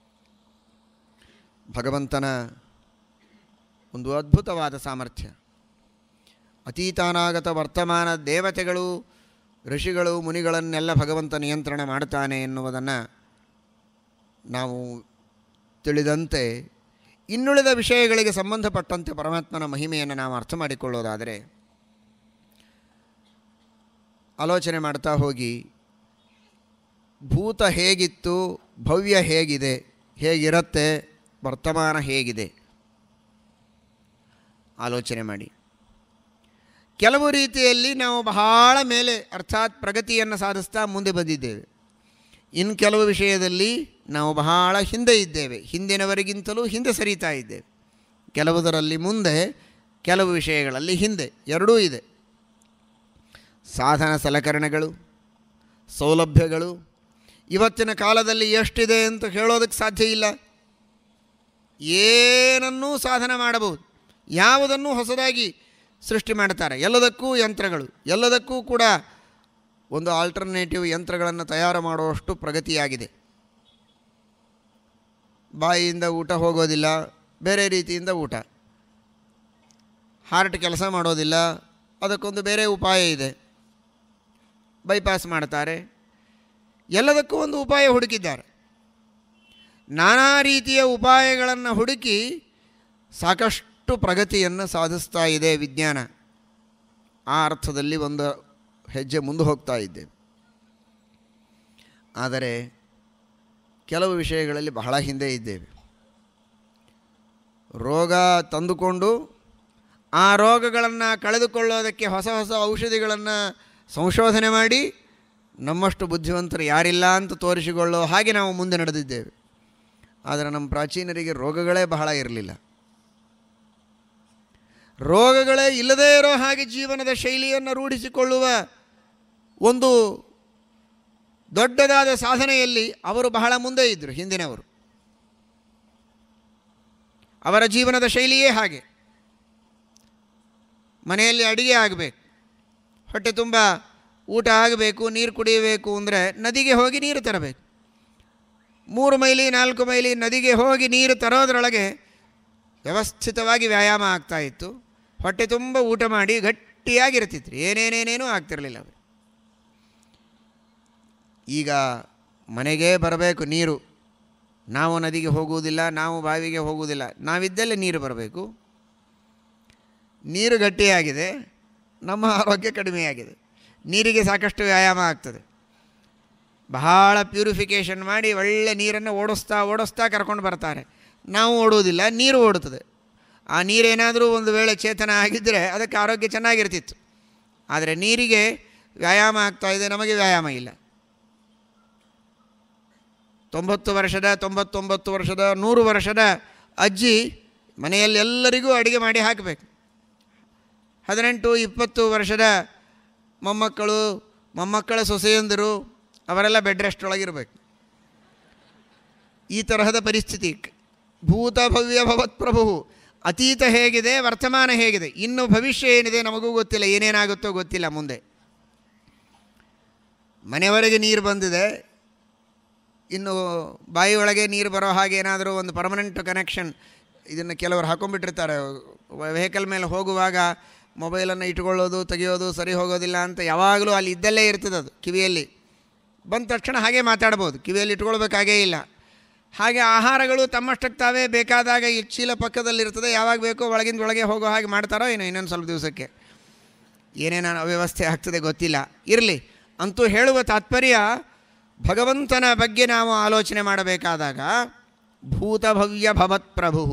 ಭಗವಂತನ ಒಂದು ಅದ್ಭುತವಾದ ಸಾಮರ್ಥ್ಯ ಅತೀತಾನಾಗತ ವರ್ತಮಾನ ದೇವತೆಗಳು ಋಷಿಗಳು ಮುನಿಗಳನ್ನೆಲ್ಲ ಭಗವಂತ ನಿಯಂತ್ರಣ ಮಾಡ್ತಾನೆ ಎನ್ನುವುದನ್ನು ನಾವು ತಿಳಿದಂತೆ ಇನ್ನುಳಿದ ವಿಷಯಗಳಿಗೆ ಸಂಬಂಧಪಟ್ಟಂತೆ ಪರಮಾತ್ಮನ ಮಹಿಮೆಯನ್ನು ನಾವು ಅರ್ಥ ಮಾಡಿಕೊಳ್ಳೋದಾದರೆ ಆಲೋಚನೆ ಮಾಡ್ತಾ ಹೋಗಿ ಭೂತ ಹೇಗಿತ್ತು ಭವ್ಯ ಹೇಗಿದೆ ಹೇಗಿರುತ್ತೆ ವರ್ತಮಾನ ಹೇಗಿದೆ ಆಲೋಚನೆ ಮಾಡಿ ಕೆಲವು ರೀತಿಯಲ್ಲಿ ನಾವು ಬಹಳ ಮೇಲೆ ಅರ್ಥಾತ್ ಪ್ರಗತಿಯನ್ನು ಸಾಧಿಸ್ತಾ ಮುಂದೆ ಬಂದಿದ್ದೇವೆ ಇನ್ನು ಕೆಲವು ವಿಷಯದಲ್ಲಿ ನಾವು ಬಹಳ ಹಿಂದೆ ಇದ್ದೇವೆ ಹಿಂದಿನವರಿಗಿಂತಲೂ ಹಿಂದೆ ಸರಿತಾ ಇದ್ದೇವೆ ಕೆಲವುದರಲ್ಲಿ ಮುಂದೆ ಕೆಲವು ವಿಷಯಗಳಲ್ಲಿ ಹಿಂದೆ ಎರಡೂ ಇದೆ ಸಾಧನ ಸಲಕರಣೆಗಳು ಸೌಲಭ್ಯಗಳು ಇವತ್ತಿನ ಕಾಲದಲ್ಲಿ ಎಷ್ಟಿದೆ ಅಂತ ಹೇಳೋದಕ್ಕೆ ಸಾಧ್ಯ ಇಲ್ಲ ಏನನ್ನೂ ಸಾಧನ ಮಾಡಬಹುದು ಯಾವುದನ್ನೂ ಹೊಸದಾಗಿ ಸೃಷ್ಟಿ ಮಾಡ್ತಾರೆ ಎಲ್ಲದಕ್ಕೂ ಯಂತ್ರಗಳು ಎಲ್ಲದಕ್ಕೂ ಕೂಡ ಒಂದು ಆಲ್ಟರ್ನೇಟಿವ್ ಯಂತ್ರಗಳನ್ನು ತಯಾರು ಮಾಡುವಷ್ಟು ಪ್ರಗತಿಯಾಗಿದೆ ಬಾಯಿಯಿಂದ ಊಟ ಹೋಗೋದಿಲ್ಲ ಬೇರೆ ರೀತಿಯಿಂದ ಊಟ ಹಾರ್ಟ್ ಕೆಲಸ ಮಾಡೋದಿಲ್ಲ ಅದಕ್ಕೊಂದು ಬೇರೆ ಉಪಾಯ ಇದೆ ಬೈಪಾಸ್ ಮಾಡ್ತಾರೆ ಎಲ್ಲದಕ್ಕೂ ಒಂದು ಉಪಾಯ ಹುಡುಕಿದ್ದಾರೆ ನಾನಾ ರೀತಿಯ ಉಪಾಯಗಳನ್ನು ಹುಡುಕಿ ಸಾಕಷ್ಟು ಪ್ರಗತಿಯನ್ನು ಸಾಧಿಸ್ತಾ ಇದೆ ವಿಜ್ಞಾನ ಆ ಅರ್ಥದಲ್ಲಿ ಒಂದು ಹೆಜ್ಜೆ ಮುಂದೆ ಹೋಗ್ತಾ ಇದ್ದೇವೆ ಆದರೆ ಕೆಲವು ವಿಷಯಗಳಲ್ಲಿ ಬಹಳ ಹಿಂದೆ ಇದ್ದೇವೆ ರೋಗ ತಂದುಕೊಂಡು ಆ ರೋಗಗಳನ್ನು ಕಳೆದುಕೊಳ್ಳೋದಕ್ಕೆ ಹೊಸ ಹೊಸ ಔಷಧಿಗಳನ್ನು ಸಂಶೋಧನೆ ಮಾಡಿ ನಮ್ಮಷ್ಟು ಬುದ್ಧಿವಂತರು ಯಾರಿಲ್ಲ ಅಂತ ತೋರಿಸಿಕೊಳ್ಳೋ ಹಾಗೆ ನಾವು ಮುಂದೆ ನಡೆದಿದ್ದೇವೆ ಆದರೆ ನಮ್ಮ ಪ್ರಾಚೀನರಿಗೆ ರೋಗಗಳೇ ಬಹಳ ಇರಲಿಲ್ಲ ರೋಗಗಳೇ ಇಲ್ಲದೇ ಇರೋ ಹಾಗೆ ಜೀವನದ ಶೈಲಿಯನ್ನು ರೂಢಿಸಿಕೊಳ್ಳುವ ಒಂದು ದೊಡ್ಡದಾದ ಸಾಧನೆಯಲ್ಲಿ ಅವರು ಬಹಳ ಮುಂದೆ ಇದ್ದರು ಹಿಂದಿನವರು ಅವರ ಜೀವನದ ಶೈಲಿಯೇ ಹಾಗೆ ಮನೆಯಲ್ಲಿ ಅಡಿಗೆ ಆಗಬೇಕು ಹೊಟ್ಟೆ ತುಂಬ ಊಟ ಆಗಬೇಕು ನೀರು ಕುಡಿಯಬೇಕು ಅಂದರೆ ನದಿಗೆ ಹೋಗಿ ನೀರು ತರಬೇಕು ಮೂರು ಮೈಲಿ ನಾಲ್ಕು ಮೈಲಿ ನದಿಗೆ ಹೋಗಿ ನೀರು ತರೋದರೊಳಗೆ ವ್ಯವಸ್ಥಿತವಾಗಿ ವ್ಯಾಯಾಮ ಆಗ್ತಾ ಇತ್ತು ಹೊಟ್ಟೆ ತುಂಬ ಊಟ ಮಾಡಿ ಗಟ್ಟಿಯಾಗಿರ್ತಿದ್ರು ಏನೇನೇನೇನೂ ಆಗ್ತಿರಲಿಲ್ಲ ಅವರು ಈಗ ಮನೆಗೆ ಬರಬೇಕು ನೀರು ನಾವು ನದಿಗೆ ಹೋಗುವುದಿಲ್ಲ ನಾವು ಬಾವಿಗೆ ಹೋಗುವುದಿಲ್ಲ ನಾವಿದ್ದಲ್ಲೇ ನೀರು ಬರಬೇಕು ನೀರು ಗಟ್ಟಿಯಾಗಿದೆ ನಮ್ಮ ಆರೋಗ್ಯ ಕಡಿಮೆಯಾಗಿದೆ ನೀರಿಗೆ ಸಾಕಷ್ಟು ವ್ಯಾಯಾಮ ಆಗ್ತದೆ ಬಹಳ ಪ್ಯೂರಿಫಿಕೇಷನ್ ಮಾಡಿ ಒಳ್ಳೆ ನೀರನ್ನು ಓಡಿಸ್ತಾ ಓಡಿಸ್ತಾ ಕರ್ಕೊಂಡು ಬರ್ತಾರೆ ನಾವು ಓಡುವುದಿಲ್ಲ ನೀರು ಓಡುತ್ತದೆ ಆ ನೀರೇನಾದರೂ ಒಂದು ವೇಳೆ ಚೇತನ ಆಗಿದ್ದರೆ ಅದಕ್ಕೆ ಆರೋಗ್ಯ ಚೆನ್ನಾಗಿರ್ತಿತ್ತು ಆದರೆ ನೀರಿಗೆ ವ್ಯಾಯಾಮ ಆಗ್ತಾ ಇದೆ ನಮಗೆ ವ್ಯಾಯಾಮ ಇಲ್ಲ ತೊಂಬತ್ತು ವರ್ಷದ ತೊಂಬತ್ತೊಂಬತ್ತು ವರ್ಷದ ನೂರು ವರ್ಷದ ಅಜ್ಜಿ ಮನೆಯಲ್ಲಿ ಎಲ್ಲರಿಗೂ ಅಡುಗೆ ಮಾಡಿ ಹಾಕಬೇಕು ಹದಿನೆಂಟು ಇಪ್ಪತ್ತು ವರ್ಷದ ಮೊಮ್ಮಕ್ಕಳು ಮೊಮ್ಮಕ್ಕಳ ಸೊಸೆಯಂದರು ಅವರೆಲ್ಲ ಬೆಡ್ ರೆಸ್ಟ್ ಒಳಗಿರಬೇಕು ಈ ತರಹದ ಪರಿಸ್ಥಿತಿ ಭೂತ ಭವ್ಯ ಭವತ್ಪ್ರಭು ಅತೀತ ಹೇಗಿದೆ ವರ್ತಮಾನ ಹೇಗಿದೆ ಇನ್ನು ಭವಿಷ್ಯ ಏನಿದೆ ನಮಗೂ ಗೊತ್ತಿಲ್ಲ ಏನೇನಾಗುತ್ತೋ ಗೊತ್ತಿಲ್ಲ ಮುಂದೆ ಮನೆಯವರೆಗೆ ನೀರು ಬಂದಿದೆ ಇನ್ನು ಬಾಯಿ ಒಳಗೆ ನೀರು ಬರೋ ಹಾಗೆ ಏನಾದರೂ ಒಂದು ಪರ್ಮನೆಂಟ್ ಕನೆಕ್ಷನ್ ಇದನ್ನು ಕೆಲವರು ಹಾಕೊಂಡ್ಬಿಟ್ಟಿರ್ತಾರೆ ವೆಹಿಕಲ್ ಮೇಲೆ ಹೋಗುವಾಗ ಮೊಬೈಲನ್ನು ಇಟ್ಕೊಳ್ಳೋದು ತೆಗೆಯೋದು ಸರಿ ಹೋಗೋದಿಲ್ಲ ಅಂತ ಯಾವಾಗಲೂ ಅಲ್ಲಿ ಇದ್ದಲ್ಲೇ ಇರ್ತದೆ ಅದು ಕಿವಿಯಲ್ಲಿ ಬಂದ ತಕ್ಷಣ ಹಾಗೆ ಮಾತಾಡ್ಬೋದು ಕಿವಿಯಲ್ಲಿ ಇಟ್ಕೊಳ್ಬೇಕಾಗೇ ಇಲ್ಲ ಹಾಗೆ ಆಹಾರಗಳು ತಮ್ಮಷ್ಟಕ್ಕೆ ತಾವೇ ಬೇಕಾದಾಗ ಈ ಚೀಲ ಪಕ್ಕದಲ್ಲಿರ್ತದೆ ಯಾವಾಗ ಬೇಕೋ ಒಳಗಿಂದ ಒಳಗೆ ಹೋಗೋ ಹಾಗೆ ಮಾಡ್ತಾರೋ ಏನೋ ಇನ್ನೊಂದು ಸ್ವಲ್ಪ ದಿವಸಕ್ಕೆ ಏನೇನೋ ಅವ್ಯವಸ್ಥೆ ಆಗ್ತದೆ ಗೊತ್ತಿಲ್ಲ ಇರಲಿ ಅಂತೂ ಹೇಳುವ ತಾತ್ಪರ್ಯ ಭಗವಂತನ ಬಗ್ಗೆ ನಾವು ಆಲೋಚನೆ ಮಾಡಬೇಕಾದಾಗ ಭೂತಭವ್ಯ ಭವತ್ ಪ್ರಭು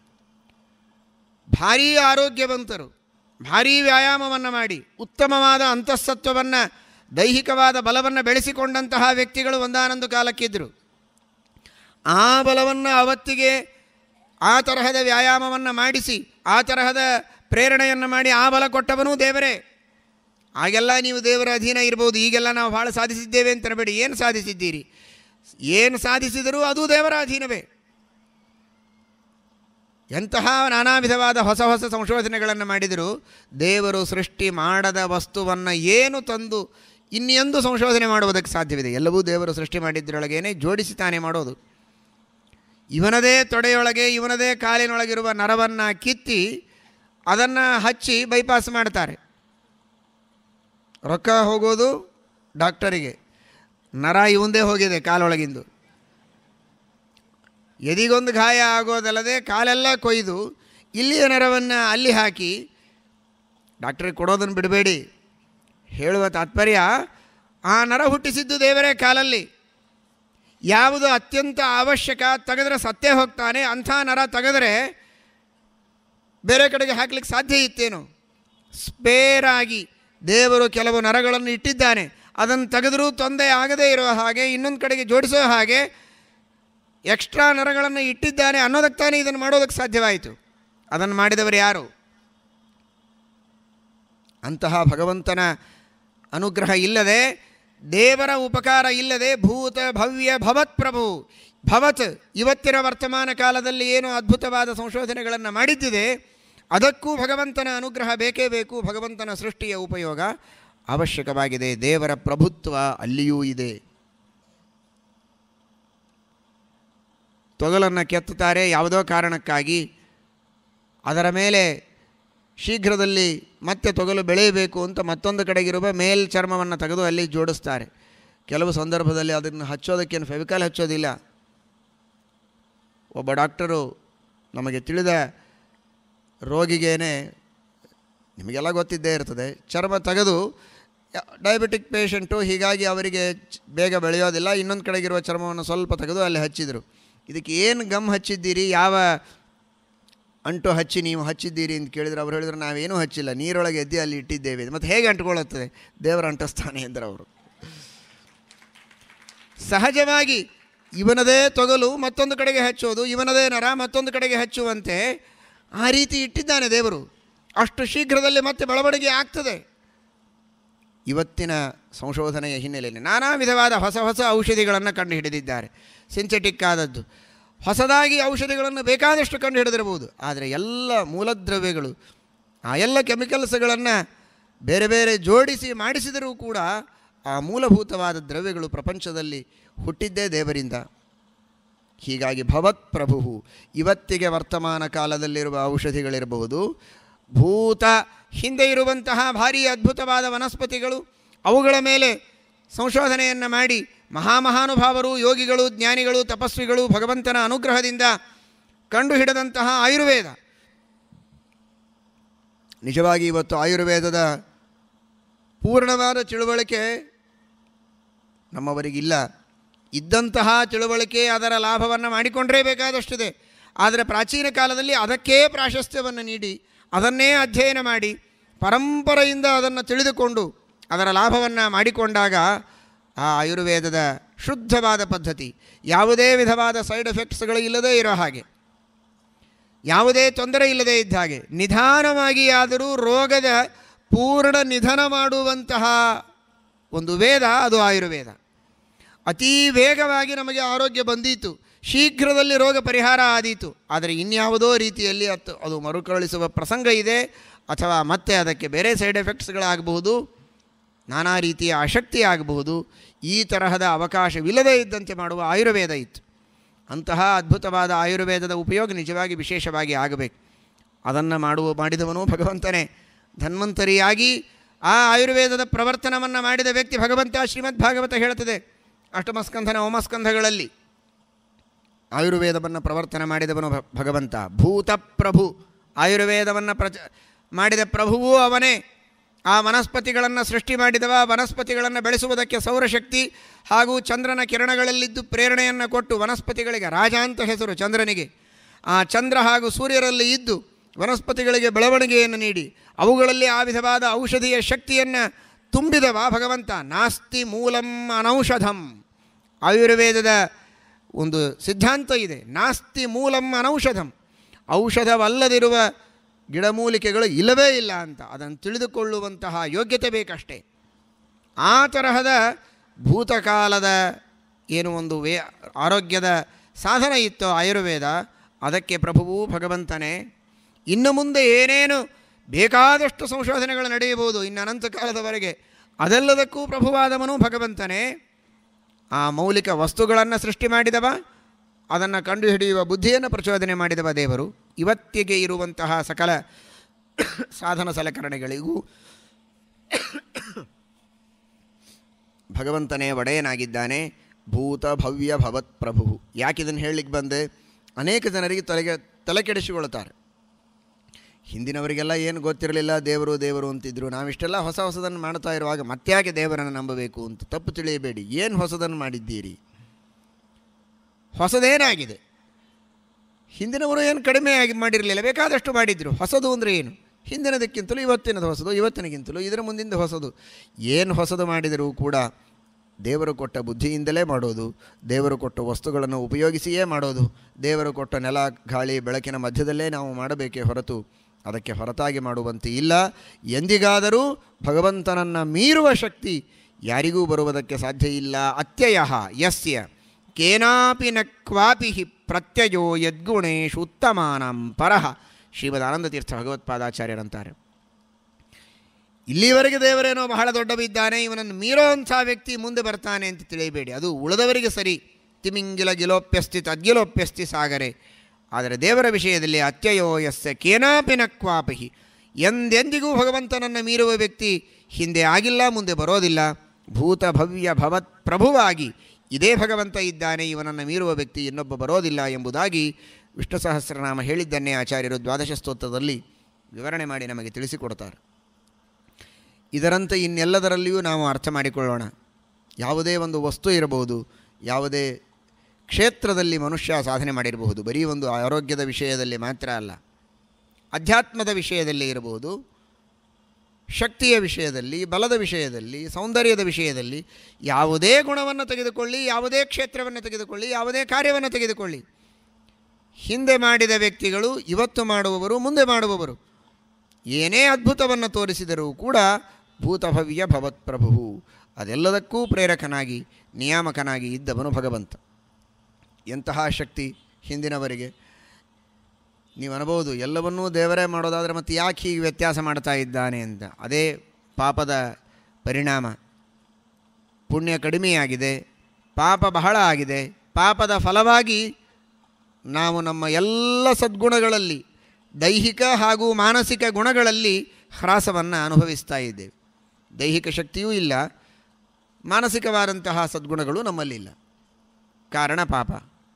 ಭಾರೀ ಆರೋಗ್ಯವಂತರು ಭಾರೀ ವ್ಯಾಯಾಮವನ್ನು ಮಾಡಿ ಉತ್ತಮವಾದ ಅಂತಃಸತ್ವವನ್ನು ದೈಹಿಕವಾದ ಬಲವನ್ನು ಬೆಳೆಸಿಕೊಂಡಂತಹ ವ್ಯಕ್ತಿಗಳು ಒಂದಾನೊಂದು ಕಾಲಕ್ಕಿದ್ದರು ಆ ಬಲವನ್ನು ಅವತ್ತಿಗೆ ಆ ತರಹದ ವ್ಯಾಯಾಮವನ್ನು ಮಾಡಿಸಿ ಆ ತರಹದ ಪ್ರೇರಣೆಯನ್ನು ಮಾಡಿ ಆ ಬಲ ಕೊಟ್ಟವನೂ ದೇವರೇ ಆಗೆಲ್ಲ ನೀವು ದೇವರ ಅಧೀನ ಇರ್ಬೋದು ಈಗೆಲ್ಲ ನಾವು ಭಾಳ ಸಾಧಿಸಿದ್ದೇವೆ ಅಂತ ಅನ್ಬೇಡಿ ಏನು ಸಾಧಿಸಿದ್ದೀರಿ ಏನು ಸಾಧಿಸಿದರೂ ಅದು ದೇವರ ಅಧೀನವೇ ಎಂತಹ ನಾನಾ ವಿಧವಾದ ಹೊಸ ಹೊಸ ಸಂಶೋಧನೆಗಳನ್ನು ಮಾಡಿದರೂ ದೇವರು ಸೃಷ್ಟಿ ಮಾಡದ ವಸ್ತುವನ್ನು ಏನು ತಂದು ಇನ್ನೆಂದು ಸಂಶೋಧನೆ ಮಾಡುವುದಕ್ಕೆ ಸಾಧ್ಯವಿದೆ ಎಲ್ಲವೂ ದೇವರು ಸೃಷ್ಟಿ ಮಾಡಿದ್ದರೊಳಗೇನೆ ಜೋಡಿಸಿ ತಾನೇ ಮಾಡೋದು ಇವನದೇ ತೊಡೆಯೊಳಗೆ ಇವನದೇ ಕಾಲಿನೊಳಗಿರುವ ನರವನ್ನು ಕಿತ್ತಿ ಅದನ್ನು ಹಚ್ಚಿ ಬೈಪಾಸ್ ಮಾಡ್ತಾರೆ ರೊಕ್ಕ ಹೋಗೋದು ಡಾಕ್ಟರಿಗೆ ನರ ಇವಂದೇ ಹೋಗಿದೆ ಕಾಲೊಳಗಿಂದು ಎದಿಗೊಂದು ಗಾಯ ಆಗೋದಲ್ಲದೆ ಕಾಲೆಲ್ಲ ಕೊಯ್ದು ಇಲ್ಲಿಯ ನರವನ್ನು ಅಲ್ಲಿ ಹಾಕಿ ಡಾಕ್ಟ್ರಿಗೆ ಕೊಡೋದನ್ನು ಬಿಡಬೇಡಿ ಹೇಳುವ ತಾತ್ಪರ್ಯ ಆ ನರ ಹುಟ್ಟಿಸಿದ್ದು ದೇವರೇ ಕಾಲಲ್ಲಿ ಯಾವುದು ಅತ್ಯಂತ ಅವಶ್ಯಕ ತೆಗೆದ್ರೆ ಸತ್ತೇ ಹೋಗ್ತಾನೆ ಅಂಥ ನರ ತೆಗೆದ್ರೆ ಬೇರೆ ಕಡೆಗೆ ಹಾಕ್ಲಿಕ್ಕೆ ಸಾಧ್ಯ ಇತ್ತೇನು ಸ್ಪೇರಾಗಿ ದೇವರು ಕೆಲವು ನರಗಳನ್ನು ಇಟ್ಟಿದ್ದಾನೆ ಅದನ್ನು ತೆಗೆದರೂ ತೊಂದರೆ ಆಗದೇ ಇರೋ ಹಾಗೆ ಇನ್ನೊಂದು ಕಡೆಗೆ ಜೋಡಿಸೋ ಹಾಗೆ ಎಕ್ಸ್ಟ್ರಾ ನರಗಳನ್ನು ಇಟ್ಟಿದ್ದಾನೆ ಅನ್ನೋದಕ್ಕೆ ತಾನೇ ಇದನ್ನು ಮಾಡೋದಕ್ಕೆ ಸಾಧ್ಯವಾಯಿತು ಅದನ್ನು ಮಾಡಿದವರು ಯಾರು ಅಂತಹ ಭಗವಂತನ ಅನುಗ್ರಹ ಇಲ್ಲದೆ ದೇವರ ಉಪಕಾರ ಇಲ್ಲದೆ ಭೂತ ಭವ್ಯ ಭವತ್ ಪ್ರಭು ಭವತ್ ಇವತ್ತಿನ ವರ್ತಮಾನ ಕಾಲದಲ್ಲಿ ಏನು ಅದ್ಭುತವಾದ ಸಂಶೋಧನೆಗಳನ್ನು ಮಾಡಿದ್ದಿದೆ ಅದಕ್ಕೂ ಭಗವಂತನ ಅನುಗ್ರಹ ಬೇಕೇ ಬೇಕು ಭಗವಂತನ ಸೃಷ್ಟಿಯ ಉಪಯೋಗ ಅವಶ್ಯಕವಾಗಿದೆ ದೇವರ ಪ್ರಭುತ್ವ ಅಲ್ಲಿಯೂ ಇದೆ ತೊಗಲನ್ನು ಕೆತ್ತುತ್ತಾರೆ ಯಾವುದೋ ಕಾರಣಕ್ಕಾಗಿ ಅದರ ಮೇಲೆ ಶೀಘ್ರದಲ್ಲಿ ಮತ್ತೆ ತೊಗಲು ಬೆಳೆಯಬೇಕು ಅಂತ ಮತ್ತೊಂದು ಕಡೆಗಿರುವ ಮೇಲ್ ಚರ್ಮವನ್ನು ತೆಗೆದು ಅಲ್ಲಿ ಜೋಡಿಸ್ತಾರೆ ಕೆಲವು ಸಂದರ್ಭದಲ್ಲಿ ಅದನ್ನು ಹಚ್ಚೋದಕ್ಕೇನು ಫೆವಿಕಾಲ್ ಹಚ್ಚೋದಿಲ್ಲ ಒಬ್ಬ ಡಾಕ್ಟರು ನಮಗೆ ತಿಳಿದ ರೋಗಿಗೇನೆ ನಿಮಗೆಲ್ಲ ಗೊತ್ತಿದ್ದೇ ಇರ್ತದೆ ಚರ್ಮ ತೆಗೆದು ಡಯಾಬಿಟಿಕ್ ಪೇಷಂಟು ಹೀಗಾಗಿ ಅವರಿಗೆ ಚ್- ಬೇಗ ಬೆಳೆಯೋದಿಲ್ಲ ಇನ್ನೊಂದು ಕಡೆಗಿರುವ ಚರ್ಮವನ್ನು ಸ್ವಲ್ಪ ತೆಗೆದು ಅಲ್ಲಿ ಹಚ್ಚಿದರು ಇದಕ್ಕೆ ಏನು ಗಮ್ ಹಚ್ಚಿದ್ದೀರಿ ಯಾವ ಅಂಟು ಹಚ್ಚಿ ನೀವು ಹಚ್ಚಿದ್ದೀರಿ ಅಂತ ಕೇಳಿದ್ರೆ ಅವ್ರು ಹೇಳಿದ್ರು ನಾವೇನೂ ಹಚ್ಚಿಲ್ಲ ನೀರೊಳಗೆ ಎದ್ದಿ ಅಲ್ಲಿ ಇಟ್ಟಿದ್ದೇವೆ ಮತ್ತು ಹೇಗೆ ಅಂಟ್ಕೊಳ್ಳುತ್ತದೆ ದೇವರ ಅಂಟಿಸ್ತಾನೆ ಎಂದರು ಅವರು ಸಹಜವಾಗಿ ಇವನದೇ ತೊಗಲು ಮತ್ತೊಂದು ಕಡೆಗೆ ಹಚ್ಚೋದು ಇವನದೇ ನರ ಮತ್ತೊಂದು ಕಡೆಗೆ ಹಚ್ಚುವಂತೆ ಆ ರೀತಿ ಇಟ್ಟಿದ್ದಾನೆ ದೇವರು ಅಷ್ಟು ಶೀಘ್ರದಲ್ಲಿ ಮತ್ತೆ ಬೆಳವಣಿಗೆ ಆಗ್ತದೆ ಇವತ್ತಿನ ಸಂಶೋಧನೆಯ ಹಿನ್ನೆಲೆಯಲ್ಲಿ ನಾನಾ ವಿಧವಾದ ಹೊಸ ಹೊಸ ಔಷಧಿಗಳನ್ನು ಕಂಡು ಹಿಡಿದಿದ್ದಾರೆ ಸಿಂಥೆಟಿಕ್ ಆದದ್ದು ಹೊಸದಾಗಿ ಔಷಧಿಗಳನ್ನು ಬೇಕಾದಷ್ಟು ಕಂಡು ಹಿಡಿದಿರಬಹುದು ಆದರೆ ಎಲ್ಲ ಮೂಲದ್ರವ್ಯಗಳು ಆ ಎಲ್ಲ ಕೆಮಿಕಲ್ಸ್ಗಳನ್ನು ಬೇರೆ ಬೇರೆ ಜೋಡಿಸಿ ಮಾಡಿಸಿದರೂ ಕೂಡ ಆ ಮೂಲಭೂತವಾದ ದ್ರವ್ಯಗಳು ಪ್ರಪಂಚದಲ್ಲಿ ಹುಟ್ಟಿದ್ದೇ ದೇವರಿಂದ ಹೀಗಾಗಿ ಭವತ್ ಪ್ರಭು ಇವತ್ತಿಗೆ ವರ್ತಮಾನ ಕಾಲದಲ್ಲಿರುವ ಔಷಧಿಗಳಿರಬಹುದು ಭೂತ ಹಿಂದೆ ಇರುವಂತಹ ಭಾರೀ ಅದ್ಭುತವಾದ ವನಸ್ಪತಿಗಳು ಅವುಗಳ ಮೇಲೆ ಸಂಶೋಧನೆಯನ್ನು ಮಾಡಿ ಮಹಾಮಹಾನುಭಾವರು ಯೋಗಿಗಳು ಜ್ಞಾನಿಗಳು ತಪಸ್ವಿಗಳು ಭಗವಂತನ ಅನುಗ್ರಹದಿಂದ ಕಂಡುಹಿಡಿದಂತಹ ಆಯುರ್ವೇದ ನಿಜವಾಗಿ ಇವತ್ತು ಆಯುರ್ವೇದದ ಪೂರ್ಣವಾದ ತಿಳುವಳಿಕೆ ನಮ್ಮವರಿಗಿಲ್ಲ ಇದ್ದಂತಹ ತಿಳುವಳಿಕೆ ಅದರ ಲಾಭವನ್ನು ಮಾಡಿಕೊಂಡೇ ಬೇಕಾದಷ್ಟಿದೆ ಆದರೆ ಪ್ರಾಚೀನ ಕಾಲದಲ್ಲಿ ಅದಕ್ಕೇ ಪ್ರಾಶಸ್ತ್ಯವನ್ನು ನೀಡಿ ಅದನ್ನೇ ಅಧ್ಯಯನ ಮಾಡಿ ಪರಂಪರೆಯಿಂದ ಅದನ್ನು ತಿಳಿದುಕೊಂಡು ಅದರ ಲಾಭವನ್ನು ಮಾಡಿಕೊಂಡಾಗ ಆ ಆಯುರ್ವೇದದ ಶುದ್ಧವಾದ ಪದ್ಧತಿ ಯಾವುದೇ ವಿಧವಾದ ಸೈಡ್ ಎಫೆಕ್ಟ್ಸ್ಗಳು ಇಲ್ಲದೇ ಇರೋ ಹಾಗೆ ಯಾವುದೇ ತೊಂದರೆ ಇಲ್ಲದೇ ಇದ್ದ ಹಾಗೆ ನಿಧಾನವಾಗಿ ಆದರೂ ರೋಗದ ಪೂರ್ಣ ನಿಧನ ಮಾಡುವಂತಹ ಒಂದು ವೇದ ಅದು ಆಯುರ್ವೇದ ಅತೀ ವೇಗವಾಗಿ ನಮಗೆ ಆರೋಗ್ಯ ಬಂದೀತು ಶೀಘ್ರದಲ್ಲಿ ರೋಗ ಪರಿಹಾರ ಆದೀತು ಆದರೆ ಇನ್ಯಾವುದೋ ರೀತಿಯಲ್ಲಿ ಅದು ಅದು ಮರುಕಳಿಸುವ ಪ್ರಸಂಗ ಇದೆ ಅಥವಾ ಮತ್ತೆ ಅದಕ್ಕೆ ಬೇರೆ ಸೈಡ್ ಎಫೆಕ್ಟ್ಸ್ಗಳಾಗಬಹುದು ನಾನಾ ರೀತಿಯ ಅಶಕ್ತಿ ಆಗಬಹುದು ಈ ತರಹದ ಅವಕಾಶವಿಲ್ಲದೇ ಇದ್ದಂತೆ ಮಾಡುವ ಆಯುರ್ವೇದ ಇತ್ತು ಅಂತಹ ಅದ್ಭುತವಾದ ಆಯುರ್ವೇದದ ಉಪಯೋಗ ನಿಜವಾಗಿ ವಿಶೇಷವಾಗಿ ಆಗಬೇಕು ಅದನ್ನು ಮಾಡುವ ಮಾಡಿದವನು ಭಗವಂತನೇ ಧನ್ವಂತರಿಯಾಗಿ ಆ ಆಯುರ್ವೇದದ ಪ್ರವರ್ತನವನ್ನು ಮಾಡಿದ ವ್ಯಕ್ತಿ ಭಗವಂತ ಶ್ರೀಮದ್ ಭಾಗವತ ಹೇಳುತ್ತದೆ ಅಷ್ಟಮಸ್ಕಂಧನ ಓಮಸ್ಕಂಧಗಳಲ್ಲಿ ಆಯುರ್ವೇದವನ್ನು ಪ್ರವರ್ತನೆ ಮಾಡಿದವನು ಭ- ಭಗವಂತ ಭೂತಪ್ರಭು ಆಯುರ್ವೇದವನ್ನು ಪ್ರಚ ಮಾಡಿದ ಪ್ರಭುವೂ ಅವನೇ ಆ ವನಸ್ಪತಿಗಳನ್ನು ಸೃಷ್ಟಿ ಮಾಡಿದವ ವನಸ್ಪತಿಗಳನ್ನು ಬೆಳೆಸುವುದಕ್ಕೆ ಸೌರಶಕ್ತಿ ಹಾಗೂ ಚಂದ್ರನ ಕಿರಣಗಳಲ್ಲಿದ್ದು ಪ್ರೇರಣೆಯನ್ನು ಕೊಟ್ಟು ವನಸ್ಪತಿಗಳಿಗೆ ರಾಜ ಅಂತ ಹೆಸರು ಚಂದ್ರನಿಗೆ ಆ ಚಂದ್ರ ಹಾಗೂ ಸೂರ್ಯರಲ್ಲಿ ಇದ್ದು ವನಸ್ಪತಿಗಳಿಗೆ ಬೆಳವಣಿಗೆಯನ್ನು ನೀಡಿ ಅವುಗಳಲ್ಲಿ ಆ ವಿಧವಾದ ಔಷಧಿಯ ಶಕ್ತಿಯನ್ನು ತುಂಬಿದವ ಭಗವಂತ ನಾಸ್ತಿ ಮೂಲಂ ಅನೌಷಧಂ ಆಯುರ್ವೇದದ ಒಂದು ಸಿದ್ಧಾಂತ ಇದೆ ನಾಸ್ತಿ ಮೂಲಂ ಅನೌಷಧಂ ಔಷಧವಲ್ಲದಿರುವ ಗಿಡಮೂಲಿಕೆಗಳು ಇಲ್ಲವೇ ಇಲ್ಲ ಅಂತ ಅದನ್ನು ತಿಳಿದುಕೊಳ್ಳುವಂತಹ ಯೋಗ್ಯತೆ ಬೇಕಷ್ಟೇ ಆ ತರಹದ ಭೂತಕಾಲದ ಏನು ಒಂದು ವೇ ಆರೋಗ್ಯದ ಸಾಧನ ಇತ್ತು ಆಯುರ್ವೇದ ಅದಕ್ಕೆ ಪ್ರಭುವು ಭಗವಂತನೇ ಇನ್ನು ಮುಂದೆ ಏನೇನು ಬೇಕಾದಷ್ಟು ಸಂಶೋಧನೆಗಳು ನಡೆಯಬಹುದು ಇನ್ನು ಅನಂತ ಕಾಲದವರೆಗೆ ಅದೆಲ್ಲದಕ್ಕೂ ಪ್ರಭುವಾದವನು ಭಗವಂತನೇ ಆ ಮೌಲಿಕ ವಸ್ತುಗಳನ್ನು ಸೃಷ್ಟಿ ಮಾಡಿದವ ಅದನ್ನು ಕಂಡುಹಿಡಿಯುವ ಬುದ್ಧಿಯನ್ನು ಪ್ರಚೋದನೆ ಮಾಡಿದವ ದೇವರು ಇವತ್ತಿಗೆ ಇರುವಂತಹ ಸಕಲ ಸಾಧನ ಸಲಕರಣೆಗಳಿಗೂ ಭಗವಂತನೇ ಒಡೆಯನಾಗಿದ್ದಾನೆ ಭೂತ ಭವ್ಯ ಭವತ್ ಪ್ರಭು ಯಾಕೆ ಇದನ್ನು ಹೇಳಲಿಕ್ಕೆ ಬಂದೆ ಅನೇಕ ಜನರಿಗೆ ತಲೆಗೆ ತಲೆ ಕೆಡಿಸಿಕೊಳ್ತಾರೆ ಹಿಂದಿನವರಿಗೆಲ್ಲ ಏನು ಗೊತ್ತಿರಲಿಲ್ಲ ದೇವರು ದೇವರು ಅಂತಿದ್ರು ನಾವಿಷ್ಟೆಲ್ಲ ಹೊಸ ಹೊಸದನ್ನು ಮಾಡ್ತಾ ಇರುವಾಗ ಮತ್ತ್ಯಾಕೆ ದೇವರನ್ನು ನಂಬಬೇಕು ಅಂತ ತಪ್ಪು ತಿಳಿಯಬೇಡಿ ಏನು ಹೊಸದನ್ನು ಮಾಡಿದ್ದೀರಿ ಹೊಸದೇನಾಗಿದೆ ಹಿಂದಿನವರು ಏನು ಕಡಿಮೆ ಆಗಿ ಮಾಡಿರಲಿಲ್ಲ ಬೇಕಾದಷ್ಟು ಮಾಡಿದ್ರು ಹೊಸದು ಅಂದರೆ ಏನು ಹಿಂದಿನದಕ್ಕಿಂತಲೂ ಇವತ್ತಿನದು ಹೊಸದು ಇವತ್ತಿನಗಿಂತಲೂ ಇದರ ಮುಂದಿಂದ ಹೊಸದು ಏನು ಹೊಸದು ಮಾಡಿದರೂ ಕೂಡ ದೇವರು ಕೊಟ್ಟ ಬುದ್ಧಿಯಿಂದಲೇ ಮಾಡೋದು ದೇವರು ಕೊಟ್ಟ ವಸ್ತುಗಳನ್ನು ಉಪಯೋಗಿಸಿಯೇ ಮಾಡೋದು ದೇವರು ಕೊಟ್ಟ ನೆಲ ಗಾಳಿ ಬೆಳಕಿನ ಮಧ್ಯದಲ್ಲೇ ನಾವು ಮಾಡಬೇಕೇ ಹೊರತು ಅದಕ್ಕೆ ಹೊರತಾಗಿ ಮಾಡುವಂತೆ ಇಲ್ಲ ಎಂದಿಗಾದರೂ ಭಗವಂತನನ್ನು ಮೀರುವ ಶಕ್ತಿ ಯಾರಿಗೂ ಬರುವುದಕ್ಕೆ ಸಾಧ್ಯ ಇಲ್ಲ ಅತ್ಯಯ ಯಸ್ಯ ಕೇನಾಪಿ ನ ಕ್ವಾಪಿ ಹಿ ಪ್ರತ್ಯಯೋ ಯದ್ಗುಣೇಶು ಉತ್ತಮಾನಂ ಪರಃ ಶ್ರೀಮದ್ ಆನಂದತೀರ್ಥ ಭಗವತ್ಪಾದಾಚಾರ್ಯರಂತಾರೆ ಇಲ್ಲಿವರೆಗೆ ದೇವರೇನೋ ಬಹಳ ದೊಡ್ಡವಿದ್ದಾನೆ ಇವನನ್ನು ಮೀರೋ ಅಂಥ ವ್ಯಕ್ತಿ ಮುಂದೆ ಬರ್ತಾನೆ ಅಂತ ತಿಳಿಯಬೇಡಿ ಅದು ಉಳಿದವರಿಗೆ ಸರಿ ತಿಮಿಂಗಿಲ ಗಿಲೋಪ್ಯಸ್ತಿ ತದ್ಗಿಲೋಪ್ಯಸ್ತಿ ಸಾಗರೆ ಆದರೆ ದೇವರ ವಿಷಯದಲ್ಲಿ ಅತ್ಯಯೋ ಯಸ್ಯ ಕೇನಾಪಿ ನ ಕ್ವಾಪಿ ಎಂದೆಂದಿಗೂ ಭಗವಂತನನ್ನು ಮೀರುವ ವ್ಯಕ್ತಿ ಹಿಂದೆ ಆಗಿಲ್ಲ ಮುಂದೆ ಬರೋದಿಲ್ಲ ಭೂತ ಭವ್ಯ ಭವತ್ ಪ್ರಭುವಾಗಿ ಇದೇ ಭಗವಂತ ಇದ್ದಾನೆ ಇವನನ್ನು ಮೀರುವ ವ್ಯಕ್ತಿ ಇನ್ನೊಬ್ಬ ಬರೋದಿಲ್ಲ ಎಂಬುದಾಗಿ ವಿಷ್ಣು ಸಹಸ್ರನಾಮ ಹೇಳಿದ್ದನ್ನೇ ಆಚಾರ್ಯರು ದ್ವಾದಶ ಸ್ತೋತ್ರದಲ್ಲಿ ವಿವರಣೆ ಮಾಡಿ ನಮಗೆ ತಿಳಿಸಿಕೊಡ್ತಾರೆ ಇದರಂತೆ ಇನ್ನೆಲ್ಲದರಲ್ಲಿಯೂ ನಾವು ಅರ್ಥ ಮಾಡಿಕೊಳ್ಳೋಣ ಯಾವುದೇ ಒಂದು ವಸ್ತು ಇರಬಹುದು ಯಾವುದೇ ಕ್ಷೇತ್ರದಲ್ಲಿ ಮನುಷ್ಯ ಸಾಧನೆ ಮಾಡಿರಬಹುದು ಬರೀ ಒಂದು ಆರೋಗ್ಯದ ವಿಷಯದಲ್ಲಿ ಮಾತ್ರ ಅಲ್ಲ ಅಧ್ಯಾತ್ಮದ ವಿಷಯದಲ್ಲಿ ಇರಬಹುದು ಶಕ್ತಿಯ ವಿಷಯದಲ್ಲಿ ಬಲದ ವಿಷಯದಲ್ಲಿ ಸೌಂದರ್ಯದ ವಿಷಯದಲ್ಲಿ ಯಾವುದೇ ಗುಣವನ್ನು ತೆಗೆದುಕೊಳ್ಳಿ ಯಾವುದೇ ಕ್ಷೇತ್ರವನ್ನು ತೆಗೆದುಕೊಳ್ಳಿ ಯಾವುದೇ ಕಾರ್ಯವನ್ನು ತೆಗೆದುಕೊಳ್ಳಿ ಹಿಂದೆ ಮಾಡಿದ ವ್ಯಕ್ತಿಗಳು ಇವತ್ತು ಮಾಡುವವರು ಮುಂದೆ ಮಾಡುವವರು ಏನೇ ಅದ್ಭುತವನ್ನು ತೋರಿಸಿದರೂ ಕೂಡ ಭೂತಭವ್ಯ ಭವತ್ಪ್ರಭು ಅದೆಲ್ಲದಕ್ಕೂ ಪ್ರೇರಕನಾಗಿ ನಿಯಾಮಕನಾಗಿ ಇದ್ದವನು ಭಗವಂತ ಎಂತಹ ಶಕ್ತಿ ಹಿಂದಿನವರಿಗೆ ನೀವು ಅನ್ಬೋದು ಎಲ್ಲವನ್ನೂ ದೇವರೇ ಮಾಡೋದಾದರೆ ಮತ್ತೆ ಯಾಕೆ ಹೀಗೆ ವ್ಯತ್ಯಾಸ ಮಾಡ್ತಾ ಇದ್ದಾನೆ ಅಂತ ಅದೇ ಪಾಪದ ಪರಿಣಾಮ ಪುಣ್ಯ ಕಡಿಮೆಯಾಗಿದೆ ಪಾಪ ಬಹಳ ಆಗಿದೆ ಪಾಪದ ಫಲವಾಗಿ ನಾವು ನಮ್ಮ ಎಲ್ಲ ಸದ್ಗುಣಗಳಲ್ಲಿ ದೈಹಿಕ ಹಾಗೂ ಮಾನಸಿಕ ಗುಣಗಳಲ್ಲಿ ಹ್ರಾಸವನ್ನು ಅನುಭವಿಸ್ತಾ ಇದ್ದೇವೆ ದೈಹಿಕ ಶಕ್ತಿಯೂ ಇಲ್ಲ ಮಾನಸಿಕವಾದಂತಹ ಸದ್ಗುಣಗಳು ನಮ್ಮಲ್ಲಿಲ್ಲ ಕಾರಣ ಪಾಪ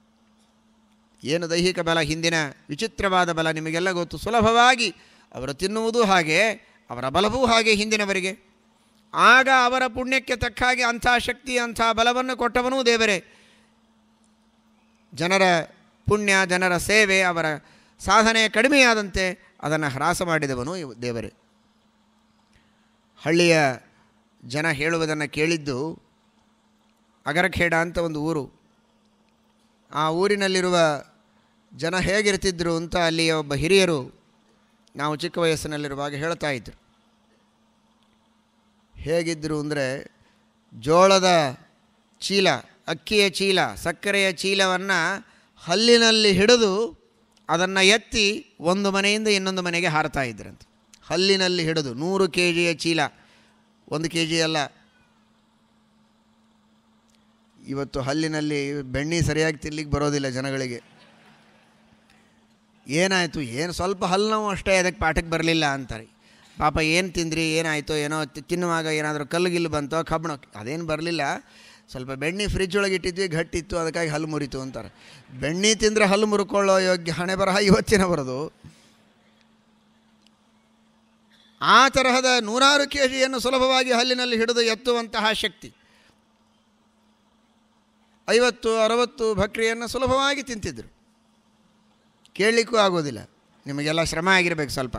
ಏನು ದೈಹಿಕ ಬಲ ಹಿಂದಿನ ವಿಚಿತ್ರವಾದ ಬಲ ನಿಮಗೆಲ್ಲ ಗೊತ್ತು ಸುಲಭವಾಗಿ ಅವರು ತಿನ್ನುವುದೂ ಹಾಗೆ ಅವರ ಬಲವೂ ಹಾಗೆ ಹಿಂದಿನವರಿಗೆ ಆಗ ಅವರ ಪುಣ್ಯಕ್ಕೆ ತಕ್ಕ ಹಾಗೆ ಅಂಥ ಶಕ್ತಿ ಅಂಥ ಬಲವನ್ನು ಕೊಟ್ಟವನೂ ದೇವರೇ ಜನರ ಪುಣ್ಯ ಜನರ ಸೇವೆ ಅವರ ಸಾಧನೆ ಕಡಿಮೆಯಾದಂತೆ ಅದನ್ನು ಹ್ರಾಸ ಮಾಡಿದವನು ಇವ- ದೇವರೇ ಹಳ್ಳಿಯ ಜನ ಹೇಳುವುದನ್ನು ಕೇಳಿದ್ದು ಅಗರಖೇಡ ಅಂತ ಒಂದು ಊರು ಆ ಊರಿನಲ್ಲಿರುವ ಜನ ಹೇಗಿರ್ತಿದ್ರು ಅಂತ ಅಲ್ಲಿಯ ಒಬ್ಬ ಹಿರಿಯರು ನಾವು ಚಿಕ್ಕ ವಯಸ್ಸಿನಲ್ಲಿರುವಾಗ ಹೇಳ್ತಾ ಇದ್ರು ಹೇಗಿದ್ದರು ಅಂದರೆ ಜೋಳದ ಚೀಲ ಅಕ್ಕಿಯ ಚೀಲ ಸಕ್ಕರೆಯ ಚೀಲವನ್ನು ಹಲ್ಲಿನಲ್ಲಿ ಹಿಡಿದು ಅದನ್ನು ಎತ್ತಿ ಒಂದು ಮನೆಯಿಂದ ಇನ್ನೊಂದು ಮನೆಗೆ ಹಾರ್ತಾ ಇದ್ರಂತೆ ಹಲ್ಲಿನಲ್ಲಿ ಹಿಡಿದು ನೂರು ಕೆ ಜಿಯ ಚೀಲ ಒಂದು ಕೆ ಜಿ ಅಲ್ಲ ಇವತ್ತು ಹಲ್ಲಿನಲ್ಲಿ ಬೆಣ್ಣೆ ಸರಿಯಾಗಿ ತಿನ್ಲಿಕ್ಕೆ ಬರೋದಿಲ್ಲ ಜನಗಳಿಗೆ ಏನಾಯಿತು ಏನು ಸ್ವಲ್ಪ ಹಲ್ಲು ನೋವು ಅಷ್ಟೇ ಅದಕ್ಕೆ ಪಾಠಕ್ಕೆ ಬರಲಿಲ್ಲ ಅಂತಾರೆ ಪಾಪ ಏನು ತಿಂದ್ರಿ ಏನಾಯಿತೋ ಏನೋ ತಿ- ತಿನ್ನುವಾಗ ಏನಾದರೂ ಕಲ್ಲು ಗಿಲ್ಲು ಬಂತೋ ಕಬ್ಬಣ ಅದೇನು ಬರಲಿಲ್ಲ ಸ್ವಲ್ಪ ಬೆಣ್ಣೆ ಫ್ರಿಜ್ ಒಳಗೆ ಇಟ್ಟಿದ್ವಿ ಗಟ್ಟಿತ್ತು ಅದಕ್ಕಾಗಿ ಹಲ್ಲು ಮುರಿತು ಅಂತಾರೆ ಬೆಣ್ಣೆ ತಿಂದರೆ ಹಲ್ಲು ಮುರ್ಕೊಳ್ಳೋ ಯೋಗ್ಯ ಹಣೆ ಬರಹ ಇವತ್ತಿನ ಬರೋದು ಆ ತರಹದ ನೂರಾರು ಕೆ ಜಿಯನ್ನು ಸುಲಭವಾಗಿ ಹಲ್ಲಿನಲ್ಲಿ ಹಿಡಿದು ಎತ್ತುವಂತಹ ಶಕ್ತಿ ಐವತ್ತು ಅರವತ್ತು ಭಕ್ರಿಯನ್ನು ಸುಲಭವಾಗಿ ತಿಂತಿದ್ರು ಕೇಳಲಿಕ್ಕೂ ಆಗೋದಿಲ್ಲ ನಿಮಗೆಲ್ಲ ಶ್ರಮ ಆಗಿರಬೇಕು ಸ್ವಲ್ಪ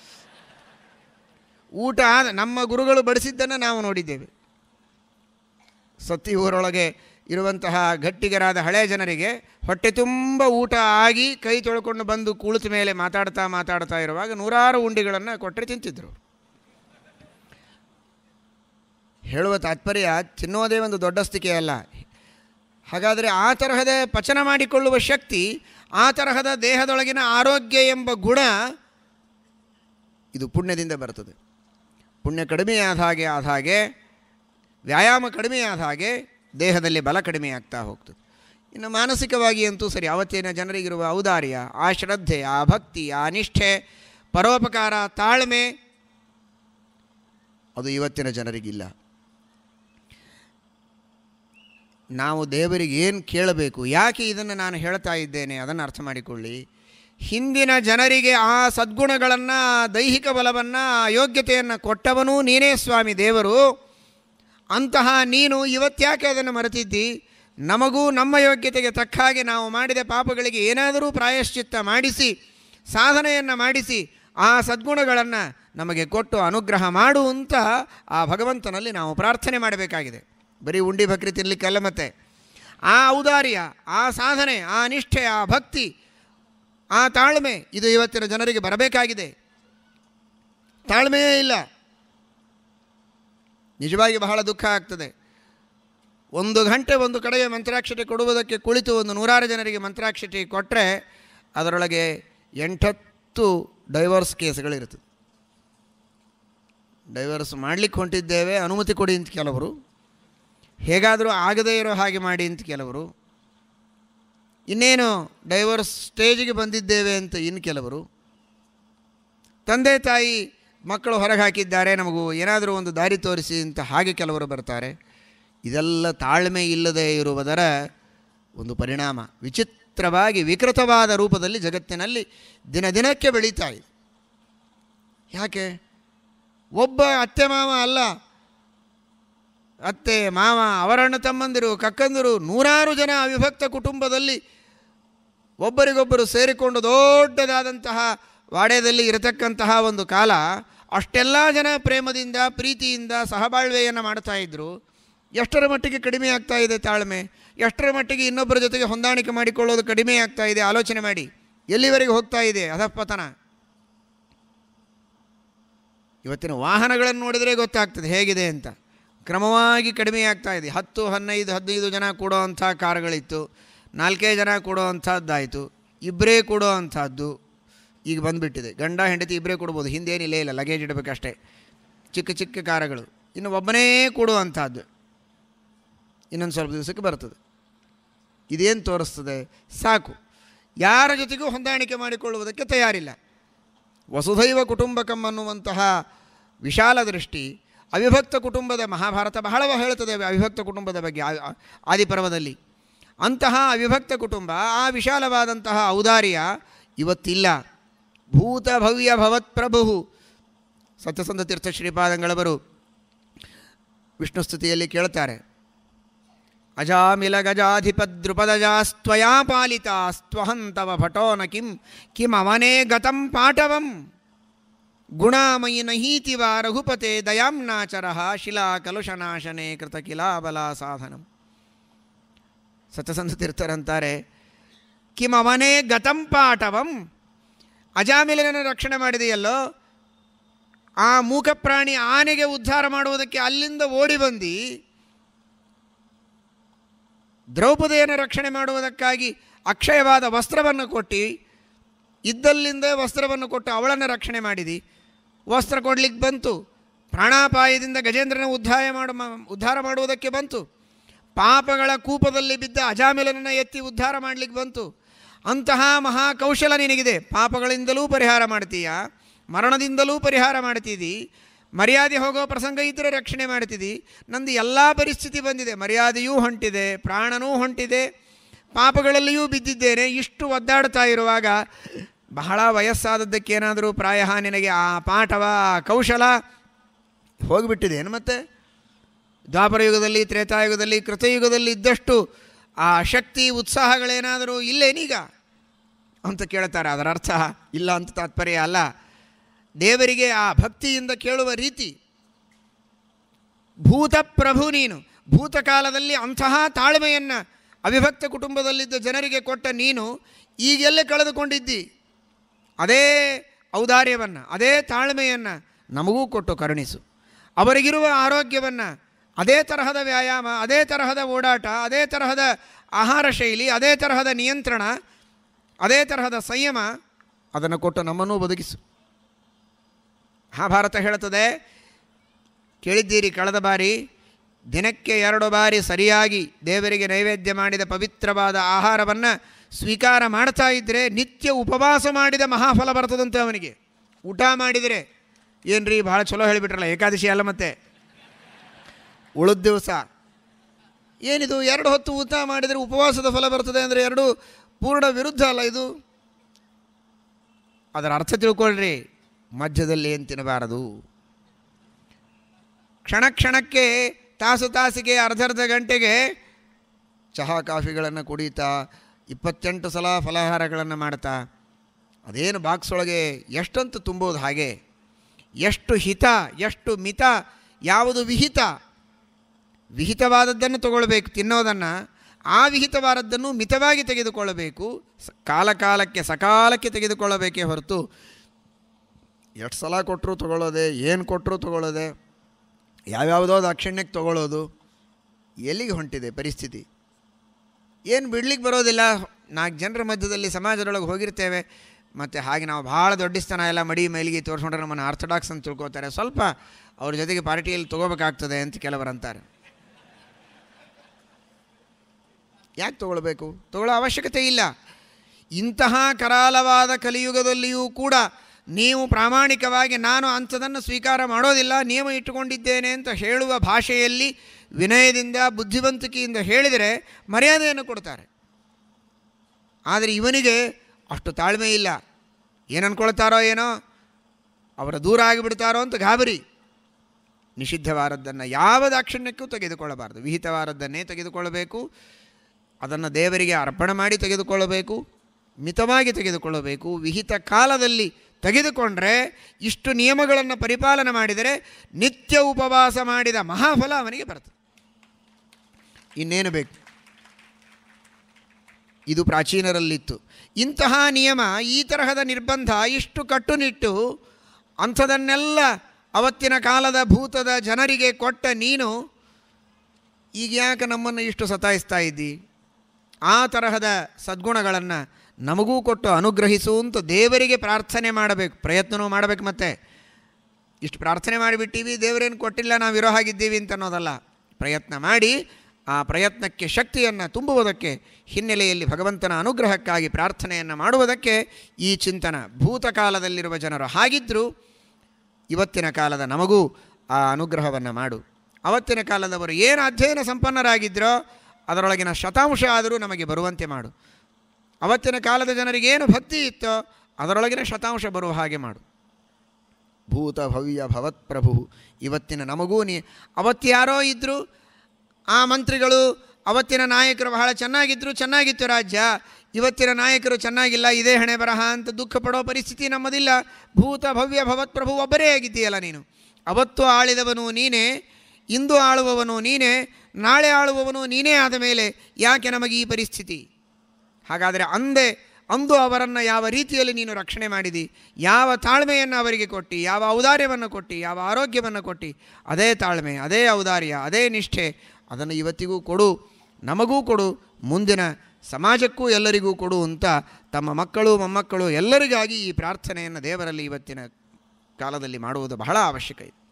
ಊಟ ಆದ ನಮ್ಮ ಗುರುಗಳು ಬಡಿಸಿದ್ದನ್ನು ನಾವು ನೋಡಿದ್ದೇವೆ ಸತ್ತಿ ಊರೊಳಗೆ ಇರುವಂತಹ ಗಟ್ಟಿಗರಾದ ಹಳೆಯ ಜನರಿಗೆ ಹೊಟ್ಟೆ ತುಂಬ ಊಟ ಆಗಿ ಕೈ ತೊಳ್ಕೊಂಡು ಬಂದು ಕುಳಿತ ಮೇಲೆ ಮಾತಾಡ್ತಾ ಮಾತಾಡ್ತಾ ಇರುವಾಗ ನೂರಾರು ಉಂಡಿಗಳನ್ನು ಕೊಟ್ಟರೆ ತಿಂತಿದ್ರು ಹೇಳುವ ತಾತ್ಪರ್ಯ ತಿನ್ನೋದೇ ಒಂದು ದೊಡ್ಡಸ್ತಿಕೆ ಅಲ್ಲ ಹಾಗಾದರೆ ಆ ತರಹದ ಪಚನ ಮಾಡಿಕೊಳ್ಳುವ ಶಕ್ತಿ ಆ ತರಹದ ದೇಹದೊಳಗಿನ ಆರೋಗ್ಯ ಎಂಬ ಗುಣ ಇದು ಪುಣ್ಯದಿಂದ ಬರ್ತದೆ ಪುಣ್ಯ ಕಡಿಮೆ ಆದ ಹಾಗೆ ಆದ ಹಾಗೆ ವ್ಯಾಯಾಮ ಕಡಿಮೆ ಆದ ಹಾಗೆ ದೇಹದಲ್ಲಿ ಬಲ ಕಡಿಮೆ ಆಗ್ತಾ ಹೋಗ್ತದೆ ಇನ್ನು ಮಾನಸಿಕವಾಗಿ ಅಂತೂ ಸರಿ ಅವತ್ತಿನ ಜನರಿಗಿರುವ ಔದಾರ್ಯ ಆ ಶ್ರದ್ಧೆ ಆ ಭಕ್ತಿ ಆ ನಿಷ್ಠೆ ಪರೋಪಕಾರ ತಾಳ್ಮೆ ಅದು ಇವತ್ತಿನ ಜನರಿಗಿಲ್ಲ ನಾವು ದೇವರಿಗೆ ಏನು ಕೇಳಬೇಕು ಯಾಕೆ ಇದನ್ನು ನಾನು ಹೇಳ್ತಾ ಇದ್ದೇನೆ ಅದನ್ನು ಅರ್ಥ ಮಾಡಿಕೊಳ್ಳಿ ಹಿಂದಿನ ಜನರಿಗೆ ಆ ಸದ್ಗುಣಗಳನ್ನು ದೈಹಿಕ ಬಲವನ್ನು ಆ ಯೋಗ್ಯತೆಯನ್ನು ಕೊಟ್ಟವನೂ ನೀನೇ ಸ್ವಾಮಿ ದೇವರು ಅಂತಹ ನೀನು ಇವತ್ತ್ಯಾಕೆ ಅದನ್ನು ಮರೆತಿದ್ದಿ ನಮಗೂ ನಮ್ಮ ಯೋಗ್ಯತೆಗೆ ತಕ್ಕ ಹಾಗೆ ನಾವು ಮಾಡಿದ ಪಾಪಗಳಿಗೆ ಏನಾದರೂ ಪ್ರಾಯಶ್ಚಿತ್ತ ಮಾಡಿಸಿ ಸಾಧನೆಯನ್ನು ಮಾಡಿಸಿ ಆ ಸದ್ಗುಣಗಳನ್ನು ನಮಗೆ ಕೊಟ್ಟು ಅನುಗ್ರಹ ಮಾಡು ಅಂತ ಆ ಭಗವಂತನಲ್ಲಿ ನಾವು ಪ್ರಾರ್ಥನೆ ಮಾಡಬೇಕಾಗಿದೆ ಬರೀ ಉಂಡಿ ಭಕ್ರಿ ತಿನ್ನಲಿಕ್ಕಲ್ಲ ಮತ್ತೆ ಆ ಔದಾರ್ಯ ಆ ಸಾಧನೆ ಆ ನಿಷ್ಠೆ ಆ ಭಕ್ತಿ ಆ ತಾಳ್ಮೆ ಇದು ಇವತ್ತಿನ ಜನರಿಗೆ ಬರಬೇಕಾಗಿದೆ ತಾಳ್ಮೆಯೇ ಇಲ್ಲ ನಿಜವಾಗಿ ಬಹಳ ದುಃಖ ಆಗ್ತದೆ ಒಂದು ಗಂಟೆ ಒಂದು ಕಡೆಗೆ ಮಂತ್ರಾಕ್ಷತೆ ಕೊಡುವುದಕ್ಕೆ ಕುಳಿತು ಒಂದು ನೂರಾರು ಜನರಿಗೆ ಮಂತ್ರಾಕ್ಷತೆ ಕೊಟ್ಟರೆ ಅದರೊಳಗೆ ಎಂಟತ್ತು ಡೈವರ್ಸ್ ಕೇಸ್ಗಳಿರ್ತದೆ ಡೈವರ್ಸ್ ಮಾಡಲಿಕ್ಕೆ ಹೊಂಟಿದ್ದೇವೆ ಅನುಮತಿ ಕೊಡಿ ಅಂತ ಕೆಲವರು ಹೇಗಾದರೂ ಆಗದೇ ಇರೋ ಹಾಗೆ ಮಾಡಿ ಅಂತ ಕೆಲವರು ಇನ್ನೇನು ಡೈವರ್ಸ್ ಸ್ಟೇಜಿಗೆ ಬಂದಿದ್ದೇವೆ ಅಂತ ಇನ್ನು ಕೆಲವರು ತಂದೆ ತಾಯಿ ಮಕ್ಕಳು ಹೊರಗೆ ಹಾಕಿದ್ದಾರೆ ನಮಗೂ ಏನಾದರೂ ಒಂದು ದಾರಿ ತೋರಿಸಿ ಅಂತ ಹಾಗೆ ಕೆಲವರು ಬರ್ತಾರೆ ಇದೆಲ್ಲ ತಾಳ್ಮೆ ಇಲ್ಲದೆ ಇರುವುದರ ಒಂದು ಪರಿಣಾಮ ವಿಚಿತ್ರವಾಗಿ ವಿಕೃತವಾದ ರೂಪದಲ್ಲಿ ಜಗತ್ತಿನಲ್ಲಿ ದಿನ ದಿನಕ್ಕೆ ಬೆಳೀತಾ ಇದೆ ಯಾಕೆ ಒಬ್ಬ ಅತ್ತೆ ಮಾವ ಅಲ್ಲ ಅತ್ತೆ ಮಾವ ಅವರಣ್ಣ ತಮ್ಮಂದಿರು ಕಕ್ಕಂದಿರು ನೂರಾರು ಜನ ಅವಿಭಕ್ತ ಕುಟುಂಬದಲ್ಲಿ ಒಬ್ಬರಿಗೊಬ್ಬರು ಸೇರಿಕೊಂಡು ದೊಡ್ಡದಾದಂತಹ ವಾಡ್ಯದಲ್ಲಿ ಇರತಕ್ಕಂತಹ ಒಂದು ಕಾಲ ಅಷ್ಟೆಲ್ಲ ಜನ ಪ್ರೇಮದಿಂದ ಪ್ರೀತಿಯಿಂದ ಸಹಬಾಳ್ವೆಯನ್ನು ಮಾಡ್ತಾ ಇದ್ದರು ಎಷ್ಟರ ಮಟ್ಟಿಗೆ ಕಡಿಮೆ ಆಗ್ತಾ ಇದೆ ತಾಳ್ಮೆ ಎಷ್ಟರ ಮಟ್ಟಿಗೆ ಇನ್ನೊಬ್ಬರ ಜೊತೆಗೆ ಹೊಂದಾಣಿಕೆ ಮಾಡಿಕೊಳ್ಳೋದು ಕಡಿಮೆ ಆಗ್ತಾ ಇದೆ ಆಲೋಚನೆ ಮಾಡಿ ಎಲ್ಲಿವರೆಗೆ ಹೋಗ್ತಾ ಇದೆ ಅಧಪತನ ಇವತ್ತಿನ ವಾಹನಗಳನ್ನು ನೋಡಿದರೆ ಗೊತ್ತಾಗ್ತದೆ ಹೇಗಿದೆ ಅಂತ ಕ್ರಮವಾಗಿ ಕಡಿಮೆ ಆಗ್ತಾ ಇದೆ ಹತ್ತು ಹದಿನೈದು ಹದಿನೈದು ಜನ ಕೂಡೋ ಅಂಥ ಕಾರುಗಳಿತ್ತು ನಾಲ್ಕೇ ಜನ ಕೂಡೋ ಅಂಥದ್ದಾಯಿತು ಇಬ್ಬರೇ ಕೂಡೋ ಅಂಥದ್ದು ಈಗ ಬಂದುಬಿಟ್ಟಿದೆ ಗಂಡ ಹೆಂಡತಿ ಇಬ್ಬರೇ ಕೊಡ್ಬೋದು ಹಿಂದೇನಿಲ್ಲೇ ಇಲ್ಲ ಲಗೇಜ್ ಇಡಬೇಕಷ್ಟೇ ಚಿಕ್ಕ ಚಿಕ್ಕ ಕಾರುಗಳು ಇನ್ನು ಒಬ್ಬನೇ ಕೊಡುವಂಥದ್ದು ಇನ್ನೊಂದು ಸ್ವಲ್ಪ ದಿವಸಕ್ಕೆ ಬರ್ತದೆ ಇದೇನು ತೋರಿಸ್ತದೆ ಸಾಕು ಯಾರ ಜೊತೆಗೂ ಹೊಂದಾಣಿಕೆ ಮಾಡಿಕೊಳ್ಳುವುದಕ್ಕೆ ತಯಾರಿಲ್ಲ ವಸುಧೈವ ಕುಟುಂಬಕಂ ಅನ್ನುವಂತಹ ವಿಶಾಲ ದೃಷ್ಟಿ ಅವಿಭಕ್ತ ಕುಟುಂಬದ ಮಹಾಭಾರತ ಬಹಳ ಹೇಳ್ತದೆ ಅವಿಭಕ್ತ ಕುಟುಂಬದ ಬಗ್ಗೆ ಆ- ಆ- ಆದಿಪರ್ವದಲ್ಲಿ ಅಂತಹ ಅವಿಭಕ್ತ ಕುಟುಂಬ ಆ ವಿಶಾಲವಾದಂತಹ ಔದಾರ್ಯ ಇವತ್ತಿಲ್ಲ ಭೂತ ಭವ್ಯ ಭವತ್ ಪ್ರಭು ಸತ್ಯಸಂಧ ತೀರ್ಥ ಶ್ರೀಪಾದಂಗಳವರು ವಿಷ್ಣು ಸ್ತುತಿಯಲ್ಲಿ ಕೇಳ್ತಾರೆ ಅಜಾಮಿಲ ಗಜಾಧಿಪದ್ರುಪದಜಾಸ್ತ್ವಯಾ ಪಾಲಿತಾಸ್ತ್ವಹಂತವ ಭಟೋನ ಕಿಂ ಕಿಮವನೇ ಗತಂ ಪಾಟವಂ ಗುಣಾಮಯಿ ನಹೀತಿವ ರಘುಪತೆ ದಯಾಂನಾಚರ ಶಿಲಾ ಕಲುಷನಾಶನೆ ಕೃತ ಕಿಲಾಬಲ ಸಾಧನಂ ಸತ್ಯಸಂಧ ತೀರ್ಥರಂತಾರೆ ಕಿಮವನೇ ಗತಂ ಪಾಟವಂ ಅಜಾಮಿಲನನ್ನು ರಕ್ಷಣೆ ಮಾಡಿದೆಯಲ್ಲೋ ಆ ಮೂಕ ಪ್ರಾಣಿ ಆನೆಗೆ ಉದ್ಧಾರ ಮಾಡುವುದಕ್ಕೆ ಅಲ್ಲಿಂದ ಓಡಿ ಬಂದು ದ್ರೌಪದಿಯನ್ನು ರಕ್ಷಣೆ ಮಾಡುವುದಕ್ಕಾಗಿ ಅಕ್ಷಯವಾದ ವಸ್ತ್ರವನ್ನು ಕೊಟ್ಟು ಇದ್ದಲ್ಲಿಂದ ವಸ್ತ್ರವನ್ನು ಕೊಟ್ಟು ಅವಳನ್ನು ರಕ್ಷಣೆ ಮಾಡಿದಿ ವಸ್ತ್ರ ಕೊಡ್ಲಿಕ್ಕೆ ಬಂತು ಪ್ರಾಣಾಪಾಯದಿಂದ ಗಜೇಂದ್ರನ ಉದ್ಧಾರ ಮಾಡ ಉದ್ಧಾರ ಮಾಡುವುದಕ್ಕೆ ಬಂತು ಪಾಪಗಳ ಕೂಪದಲ್ಲಿ ಬಿದ್ದ ಅಜಾಮಿಲನನ್ನು ಎತ್ತಿ ಉದ್ಧಾರ ಮಾಡಲಿಕ್ಕೆ ಬಂತು ಅಂತಹ ಮಹಾಕೌಶಲ ನಿನಗಿದೆ ಪಾಪಗಳಿಂದಲೂ ಪರಿಹಾರ ಮಾಡ್ತೀಯ ಮರಣದಿಂದಲೂ ಪರಿಹಾರ ಮಾಡ್ತಿದ್ದಿ ಮರ್ಯಾದೆ ಹೋಗೋ ಪ್ರಸಂಗ ಇದ್ದರೆ ರಕ್ಷಣೆ ಮಾಡ್ತಿದ್ದಿ ನಂದು ಎಲ್ಲ ಪರಿಸ್ಥಿತಿ ಬಂದಿದೆ ಮರ್ಯಾದೆಯೂ ಹೊಂಟಿದೆ ಪ್ರಾಣನೂ ಹೊಂಟಿದೆ ಪಾಪಗಳಲ್ಲಿಯೂ ಬಿದ್ದಿದ್ದೇನೆ ಇಷ್ಟು ಒದ್ದಾಡ್ತಾ ಇರುವಾಗ ಬಹಳ ವಯಸ್ಸಾದದ್ದಕ್ಕೇನಾದರೂ ಪ್ರಾಯ ನಿನಗೆ ಆ ಪಾಠವ ಆ ಕೌಶಲ ಹೋಗಿಬಿಟ್ಟಿದೇನು ಮತ್ತೆ ದ್ವಾಪರ ಯುಗದಲ್ಲಿ ತ್ರೇತಾಯುಗದಲ್ಲಿ ಕೃತಯುಗದಲ್ಲಿ ಇದ್ದಷ್ಟು ಆ ಶಕ್ತಿ ಉತ್ಸಾಹಗಳೇನಾದರೂ ಇಲ್ಲೇನೀಗ ಅಂತ ಕೇಳ್ತಾರೆ ಅದರ ಅರ್ಥ ಇಲ್ಲ ಅಂತ ತಾತ್ಪರ್ಯ ಅಲ್ಲ ದೇವರಿಗೆ ಆ ಭಕ್ತಿಯಿಂದ ಕೇಳುವ ರೀತಿ ಭೂತಪ್ರಭು ನೀನು ಭೂತಕಾಲದಲ್ಲಿ ಅಂತಹ ತಾಳ್ಮೆಯನ್ನು ಅವಿಭಕ್ತ ಕುಟುಂಬದಲ್ಲಿದ್ದ ಜನರಿಗೆ ಕೊಟ್ಟ ನೀನು ಈಗೆಲ್ಲೇ ಕಳೆದುಕೊಂಡಿದ್ದಿ ಅದೇ ಔದಾರ್ಯವನ್ನು ಅದೇ ತಾಳ್ಮೆಯನ್ನು ನಮಗೂ ಕೊಟ್ಟು ಕರುಣಿಸು ಅವರಿಗಿರುವ ಆರೋಗ್ಯವನ್ನು ಅದೇ ತರಹದ ವ್ಯಾಯಾಮ ಅದೇ ತರಹದ ಓಡಾಟ ಅದೇ ತರಹದ ಆಹಾರ ಶೈಲಿ ಅದೇ ತರಹದ ನಿಯಂತ್ರಣ ಅದೇ ತರಹದ ಸಂಯಮ ಅದನ್ನು ಕೊಟ್ಟು ನಮ್ಮನ್ನೂ ಬದುಕಿಸು ಮಹಾಭಾರತ ಹೇಳುತ್ತದೆ ಕೇಳಿದ್ದೀರಿ ಕಳೆದ ಬಾರಿ ದಿನಕ್ಕೆ ಎರಡು ಬಾರಿ ಸರಿಯಾಗಿ ದೇವರಿಗೆ ನೈವೇದ್ಯ ಮಾಡಿದ ಪವಿತ್ರವಾದ ಆಹಾರವನ್ನು ಸ್ವೀಕಾರ ಮಾಡ್ತಾ ಇದ್ದರೆ ನಿತ್ಯ ಉಪವಾಸ ಮಾಡಿದ ಮಹಾಫಲ ಬರ್ತದಂತೆ ಅವನಿಗೆ ಊಟ ಮಾಡಿದರೆ ಏನ್ರಿ ಭಾಳ ಚಲೋ ಹೇಳಿಬಿಟ್ರಲ್ಲ ಏಕಾದಶಿ ಅಲ್ಲ ಮತ್ತೆ ಉಳಿದ ದಿವಸ ಏನಿದು ಎರಡು ಹೊತ್ತು ಊಟ ಮಾಡಿದರೆ ಉಪವಾಸದ ಫಲ ಬರ್ತದೆ ಅಂದರೆ ಎರಡು ಪೂರ್ಣ ವಿರುದ್ಧ ಅಲ್ಲ ಇದು ಅದರ ಅರ್ಥ ತಿಳ್ಕೊಳ್ರಿ ಮಧ್ಯದಲ್ಲಿ ಏನು ತಿನ್ನಬಾರದು ಕ್ಷಣ ಕ್ಷಣಕ್ಕೆ ತಾಸು ತಾಸಿಗೆ ಅರ್ಧ ಅರ್ಧ ಗಂಟೆಗೆ ಚಹಾ ಕಾಫಿಗಳನ್ನು ಕುಡಿತಾ ಇಪ್ಪತ್ತೆಂಟು ಸಲ ಫಲಾಹಾರಗಳನ್ನು ಮಾಡ್ತಾ ಅದೇನು ಬಾಕ್ಸ್ ಒಳಗೆ ಎಷ್ಟಂತ ತುಂಬೋದು ಹಾಗೆ ಎಷ್ಟು ಹಿತ ಎಷ್ಟು ಮಿತ ಯಾವುದು ವಿಹಿತ ವಿಹಿತವಾದದ್ದನ್ನು ತಗೊಳ್ಬೇಕು ತಿನ್ನೋದನ್ನು ಆ ವಿಹಿತವಾದದ್ದನ್ನು ಮಿತವಾಗಿ ತೆಗೆದುಕೊಳ್ಳಬೇಕು ಸ ಕಾಲ ಕಾಲಕ್ಕೆ ಸಕಾಲಕ್ಕೆ ತೆಗೆದುಕೊಳ್ಳಬೇಕೇ ಹೊರತು ಎಷ್ಟು ಸಲ ಕೊಟ್ಟರು ತಗೊಳ್ಳೋದೆ ಏನು ಕೊಟ್ಟರು ತಗೊಳ್ಳೋದೆ ಯಾವ್ಯಾವುದೋ ದಾಕ್ಷಿಣ್ಯಕ್ಕೆ ತಗೊಳ್ಳೋದು ಎಲ್ಲಿಗೆ ಹೊಂಟಿದೆ ಪರಿಸ್ಥಿತಿ ಏನು ಬಿಡ್ಲಿಕ್ಕೆ ಬರೋದಿಲ್ಲ ನಾಲ್ಕು ಜನರ ಮಧ್ಯದಲ್ಲಿ ಸಮಾಜದೊಳಗೆ ಹೋಗಿರ್ತೇವೆ ಮತ್ತು ಹಾಗೆ ನಾವು ಭಾಳ ದೊಡ್ಡಿಸ್ತನ ಎಲ್ಲ ಮಡಿ ಮೈಲಿಗೆ ತೋರಿಸ್ಕೊಂಡ್ರೆ ನಮ್ಮನ್ನು ಆರ್ಥಡಾಕ್ಸ್ ಅಂತ ತಿಳ್ಕೊತಾರೆ ಸ್ವಲ್ಪ ಅವ್ರ ಜೊತೆಗೆ ಪಾರ್ಟಿಯಲ್ಲಿ ತೊಗೋಬೇಕಾಗ್ತದೆ ಅಂತ ಕೆಲವರು ಅಂತಾರೆ ಯಾಕೆ ತಗೊಳ್ಬೇಕು ತಗೊಳ್ಳೋ ಅವಶ್ಯಕತೆ ಇಲ್ಲ ಇಂತಹ ಕರಾಲವಾದ ಕಲಿಯುಗದಲ್ಲಿಯೂ ಕೂಡ ನೀವು ಪ್ರಾಮಾಣಿಕವಾಗಿ ನಾನು ಅಂಥದನ್ನು ಸ್ವೀಕಾರ ಮಾಡೋದಿಲ್ಲ ನಿಯಮ ಇಟ್ಟುಕೊಂಡಿದ್ದೇನೆ ಅಂತ ಹೇಳುವ ಭಾಷೆಯಲ್ಲಿ ವಿನಯದಿಂದ ಬುದ್ಧಿವಂತಿಕೆಯಿಂದ ಹೇಳಿದರೆ ಮರ್ಯಾದೆಯನ್ನು ಕೊಡ್ತಾರೆ ಆದರೆ ಇವನಿಗೆ ಅಷ್ಟು ತಾಳ್ಮೆ ಇಲ್ಲ ಏನು ಅನ್ಕೊಳ್ತಾರೋ ಏನೋ ಅವರ ದೂರ ಆಗಿಬಿಡ್ತಾರೋ ಅಂತ ಗಾಬರಿ ನಿಷಿದ್ಧವಾದದ್ದನ್ನು ಯಾವ ದಾಕ್ಷಿಣ್ಯಕ್ಕೂ ತೆಗೆದುಕೊಳ್ಳಬಾರದು ವಿಹಿತವಾದದ್ದನ್ನೇ ತೆಗೆದುಕೊಳ್ಳಬೇಕು ಅದನ್ನು ದೇವರಿಗೆ ಅರ್ಪಣೆ ಮಾಡಿ ತೆಗೆದುಕೊಳ್ಳಬೇಕು ಮಿತವಾಗಿ ತೆಗೆದುಕೊಳ್ಳಬೇಕು ವಿಹಿತ ಕಾಲದಲ್ಲಿ ತೆಗೆದುಕೊಂಡ್ರೆ ಇಷ್ಟು ನಿಯಮಗಳನ್ನು ಪರಿಪಾಲನೆ ಮಾಡಿದರೆ ನಿತ್ಯ ಉಪವಾಸ ಮಾಡಿದ ಮಹಾಫಲ ಅವನಿಗೆ ಬರ್ತದೆ ಇನ್ನೇನು ಬೇಕು ಇದು ಪ್ರಾಚೀನರಲ್ಲಿತ್ತು ಇಂತಹ ನಿಯಮ ಈ ತರಹದ ನಿರ್ಬಂಧ ಇಷ್ಟು ಕಟ್ಟುನಿಟ್ಟು ಅಂಥದನ್ನೆಲ್ಲ ಅವತ್ತಿನ ಕಾಲದ ಭೂತದ ಜನರಿಗೆ ಕೊಟ್ಟ ನೀನು ಈಗ ಯಾಕೆ ನಮ್ಮನ್ನು ಇಷ್ಟು ಸತಾಯಿಸ್ತಾ ಇದ್ದಿ ಆ ತರಹದ ಸದ್ಗುಣಗಳನ್ನು ನಮಗೂ ಕೊಟ್ಟು ಅನುಗ್ರಹಿಸು ಅಂತ ದೇವರಿಗೆ ಪ್ರಾರ್ಥನೆ ಮಾಡಬೇಕು ಪ್ರಯತ್ನವೂ ಮಾಡಬೇಕು ಮತ್ತೆ ಇಷ್ಟು ಪ್ರಾರ್ಥನೆ ಮಾಡಿಬಿಟ್ಟಿವಿ ದೇವರೇನು ಕೊಟ್ಟಿಲ್ಲ ನಾವು ಇರೋ ಹಾಗಿದ್ದೀವಿ ಅಂತ ಅನ್ನೋದಲ್ಲ ಪ್ರಯತ್ನ ಮಾಡಿ ಆ ಪ್ರಯತ್ನಕ್ಕೆ ಶಕ್ತಿಯನ್ನು ತುಂಬುವುದಕ್ಕೆ ಹಿನ್ನೆಲೆಯಲ್ಲಿ ಭಗವಂತನ ಅನುಗ್ರಹಕ್ಕಾಗಿ ಪ್ರಾರ್ಥನೆಯನ್ನು ಮಾಡುವುದಕ್ಕೆ ಈ ಚಿಂತನ ಭೂತಕಾಲದಲ್ಲಿರುವ ಜನರು ಹಾಗಿದ್ದರೂ ಇವತ್ತಿನ ಕಾಲದ ನಮಗೂ ಆ ಅನುಗ್ರಹವನ್ನು ಮಾಡು ಅವತ್ತಿನ ಕಾಲದವರು ಏನು ಅಧ್ಯಯನ ಸಂಪನ್ನರಾಗಿದ್ದರೋ ಅದರೊಳಗಿನ ಶತಾಂಶ ಆದರೂ ನಮಗೆ ಬರುವಂತೆ ಮಾಡು ಅವತ್ತಿನ ಕಾಲದ ಜನರಿಗೇನು ಭಕ್ತಿ ಇತ್ತೋ ಅದರೊಳಗಿನ ಶತಾಂಶ ಬರುವ ಹಾಗೆ ಮಾಡು ಭೂತ ಭವ್ಯ ಭವತ್ ಪ್ರಭು ಇವತ್ತಿನ ನಮಗೂ ನೀ ಅವತ್ತ್ಯಾರೋ ಇದ್ದರು ಆ ಮಂತ್ರಿಗಳು ಅವತ್ತಿನ ನಾಯಕರು ಬಹಳ ಚೆನ್ನಾಗಿದ್ದರು ಚೆನ್ನಾಗಿತ್ತು ರಾಜ್ಯ ಇವತ್ತಿನ ನಾಯಕರು ಚೆನ್ನಾಗಿಲ್ಲ ಇದೇ ಹಣೆ ಬರಹ ಅಂತ ದುಃಖ ಪಡೋ ಪರಿಸ್ಥಿತಿ ನಮ್ಮದಿಲ್ಲ ಭೂತ ಭವ್ಯ ಭವತ್ ಪ್ರಭು ಒಬ್ಬರೇ ಆಗಿದ್ದೀಯಲ್ಲ ನೀನು ಅವತ್ತು ಆಳಿದವನು ನೀನೇ ಇಂದು ಆಳುವವನು ನೀನೇ ನಾಳೆ ಆಳುವವನು ನೀನೇ ಆದ ಮೇಲೆ ಯಾಕೆ ನಮಗೆ ಈ ಪರಿಸ್ಥಿತಿ ಹಾಗಾದರೆ ಅಂದೆ ಅಂದು ಅವರನ್ನು ಯಾವ ರೀತಿಯಲ್ಲಿ ನೀನು ರಕ್ಷಣೆ ಮಾಡಿದಿ ಯಾವ ತಾಳ್ಮೆಯನ್ನು ಅವರಿಗೆ ಕೊಟ್ಟು ಯಾವ ಔದಾರ್ಯವನ್ನು ಕೊಟ್ಟು ಯಾವ ಆರೋಗ್ಯವನ್ನು ಕೊಟ್ಟು ಅದೇ ತಾಳ್ಮೆ ಅದೇ ಔದಾರ್ಯ ಅದೇ ನಿಷ್ಠೆ ಅದನ್ನು ಇವತ್ತಿಗೂ ಕೊಡು ನಮಗೂ ಕೊಡು ಮುಂದಿನ ಸಮಾಜಕ್ಕೂ ಎಲ್ಲರಿಗೂ ಕೊಡು ಅಂತ ತಮ್ಮ ಮಕ್ಕಳು ಮೊಮ್ಮಕ್ಕಳು ಎಲ್ಲರಿಗಾಗಿ ಈ ಪ್ರಾರ್ಥನೆಯನ್ನು ದೇವರಲ್ಲಿ ಇವತ್ತಿನ ಕಾಲದಲ್ಲಿ ಮಾಡುವುದು ಬಹಳ ಅವಶ್ಯಕ ಇದೆ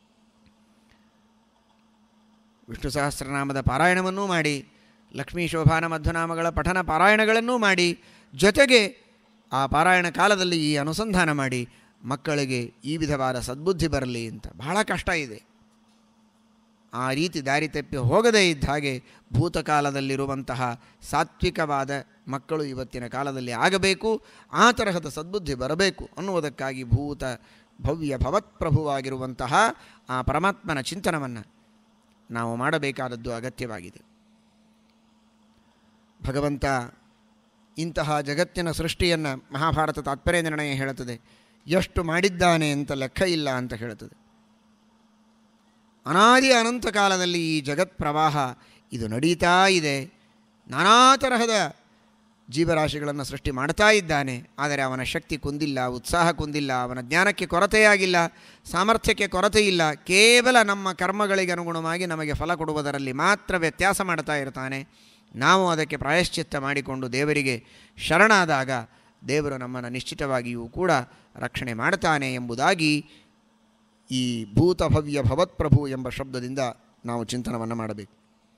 ವಿಷ್ಣು ಸಹಸ್ರನಾಮದ ಪಾರಾಯಣವನ್ನೂ ಮಾಡಿ ಲಕ್ಷ್ಮೀ ಶೋಭಾನ ಮಧ್ವನಾಮಗಳ ಪಠನ ಪಾರಾಯಣಗಳನ್ನೂ ಮಾಡಿ ಜೊತೆಗೆ ಆ ಪಾರಾಯಣ ಕಾಲದಲ್ಲಿ ಈ ಅನುಸಂಧಾನ ಮಾಡಿ ಮಕ್ಕಳಿಗೆ ಈ ವಿಧವಾದ ಸದ್ಬುದ್ಧಿ ಬರಲಿ ಅಂತ ಬಹಳ ಕಷ್ಟ ಇದೆ ಆ ರೀತಿ ದಾರಿ ತಪ್ಪಿ ಹೋಗದೇ ಇದ್ದ ಹಾಗೆ ಭೂತಕಾಲದಲ್ಲಿರುವಂತಹ ಸಾತ್ವಿಕವಾದ ಮಕ್ಕಳು ಇವತ್ತಿನ ಕಾಲದಲ್ಲಿ ಆಗಬೇಕು ಆ ತರಹದ ಸದ್ಬುದ್ಧಿ ಬರಬೇಕು ಅನ್ನುವುದಕ್ಕಾಗಿ ಭೂತ ಭವ್ಯ ಭವತ್ಪ್ರಭುವಾಗಿರುವಂತಹ ಆ ಪರಮಾತ್ಮನ ಚಿಂತನವನ್ನು ನಾವು ಮಾಡಬೇಕಾದದ್ದು ಅಗತ್ಯವಾಗಿದೆ ಭಗವಂತ ಇಂತಹ ಜಗತ್ತಿನ ಸೃಷ್ಟಿಯನ್ನು ಮಹಾಭಾರತ ತಾತ್ಪರ್ಯ ನಿರ್ಣಯ ಹೇಳುತ್ತದೆ ಎಷ್ಟು ಮಾಡಿದ್ದಾನೆ ಅಂತ ಲೆಕ್ಕ ಇಲ್ಲ ಅಂತ ಹೇಳುತ್ತದೆ ಅನಾದಿ ಅನಂತ ಕಾಲದಲ್ಲಿ ಈ ಜಗತ್ ಪ್ರವಾಹ ಇದು ನಡೀತಾ ಇದೆ ನಾನಾ ತರಹದ ಜೀವರಾಶಿಗಳನ್ನು ಸೃಷ್ಟಿ ಮಾಡ್ತಾ ಇದ್ದಾನೆ ಆದರೆ ಅವನ ಶಕ್ತಿ ಕುಂದಿಲ್ಲ ಉತ್ಸಾಹ ಕುಂದಿಲ್ಲ ಅವನ ಜ್ಞಾನಕ್ಕೆ ಕೊರತೆಯಾಗಿಲ್ಲ ಸಾಮರ್ಥ್ಯಕ್ಕೆ ಕೊರತೆ ಇಲ್ಲ ಕೇವಲ ನಮ್ಮ ಕರ್ಮಗಳಿಗೆ ಅನುಗುಣವಾಗಿ ನಮಗೆ ಫಲ ಕೊಡುವುದರಲ್ಲಿ ಮಾತ್ರ ವ್ಯತ್ಯಾಸ ಮಾಡ್ತಾ ಇರ್ತಾನೆ ನಾವು ಅದಕ್ಕೆ ಪ್ರಾಯಶ್ಚಿತ್ತ ಮಾಡಿಕೊಂಡು ದೇವರಿಗೆ ಶರಣಾದಾಗ ದೇವರು ನಮ್ಮನ್ನು ನಿಶ್ಚಿತವಾಗಿಯೂ ಕೂಡ ರಕ್ಷಣೆ ಮಾಡ್ತಾನೆ ಎಂಬುದಾಗಿ ಈ ಭೂತಭವ್ಯ ಭವತ್ಪ್ರಭು ಎಂಬ ಶಬ್ದದಿಂದ ನಾವು ಚಿಂತನವನ್ನು ಮಾಡಬೇಕು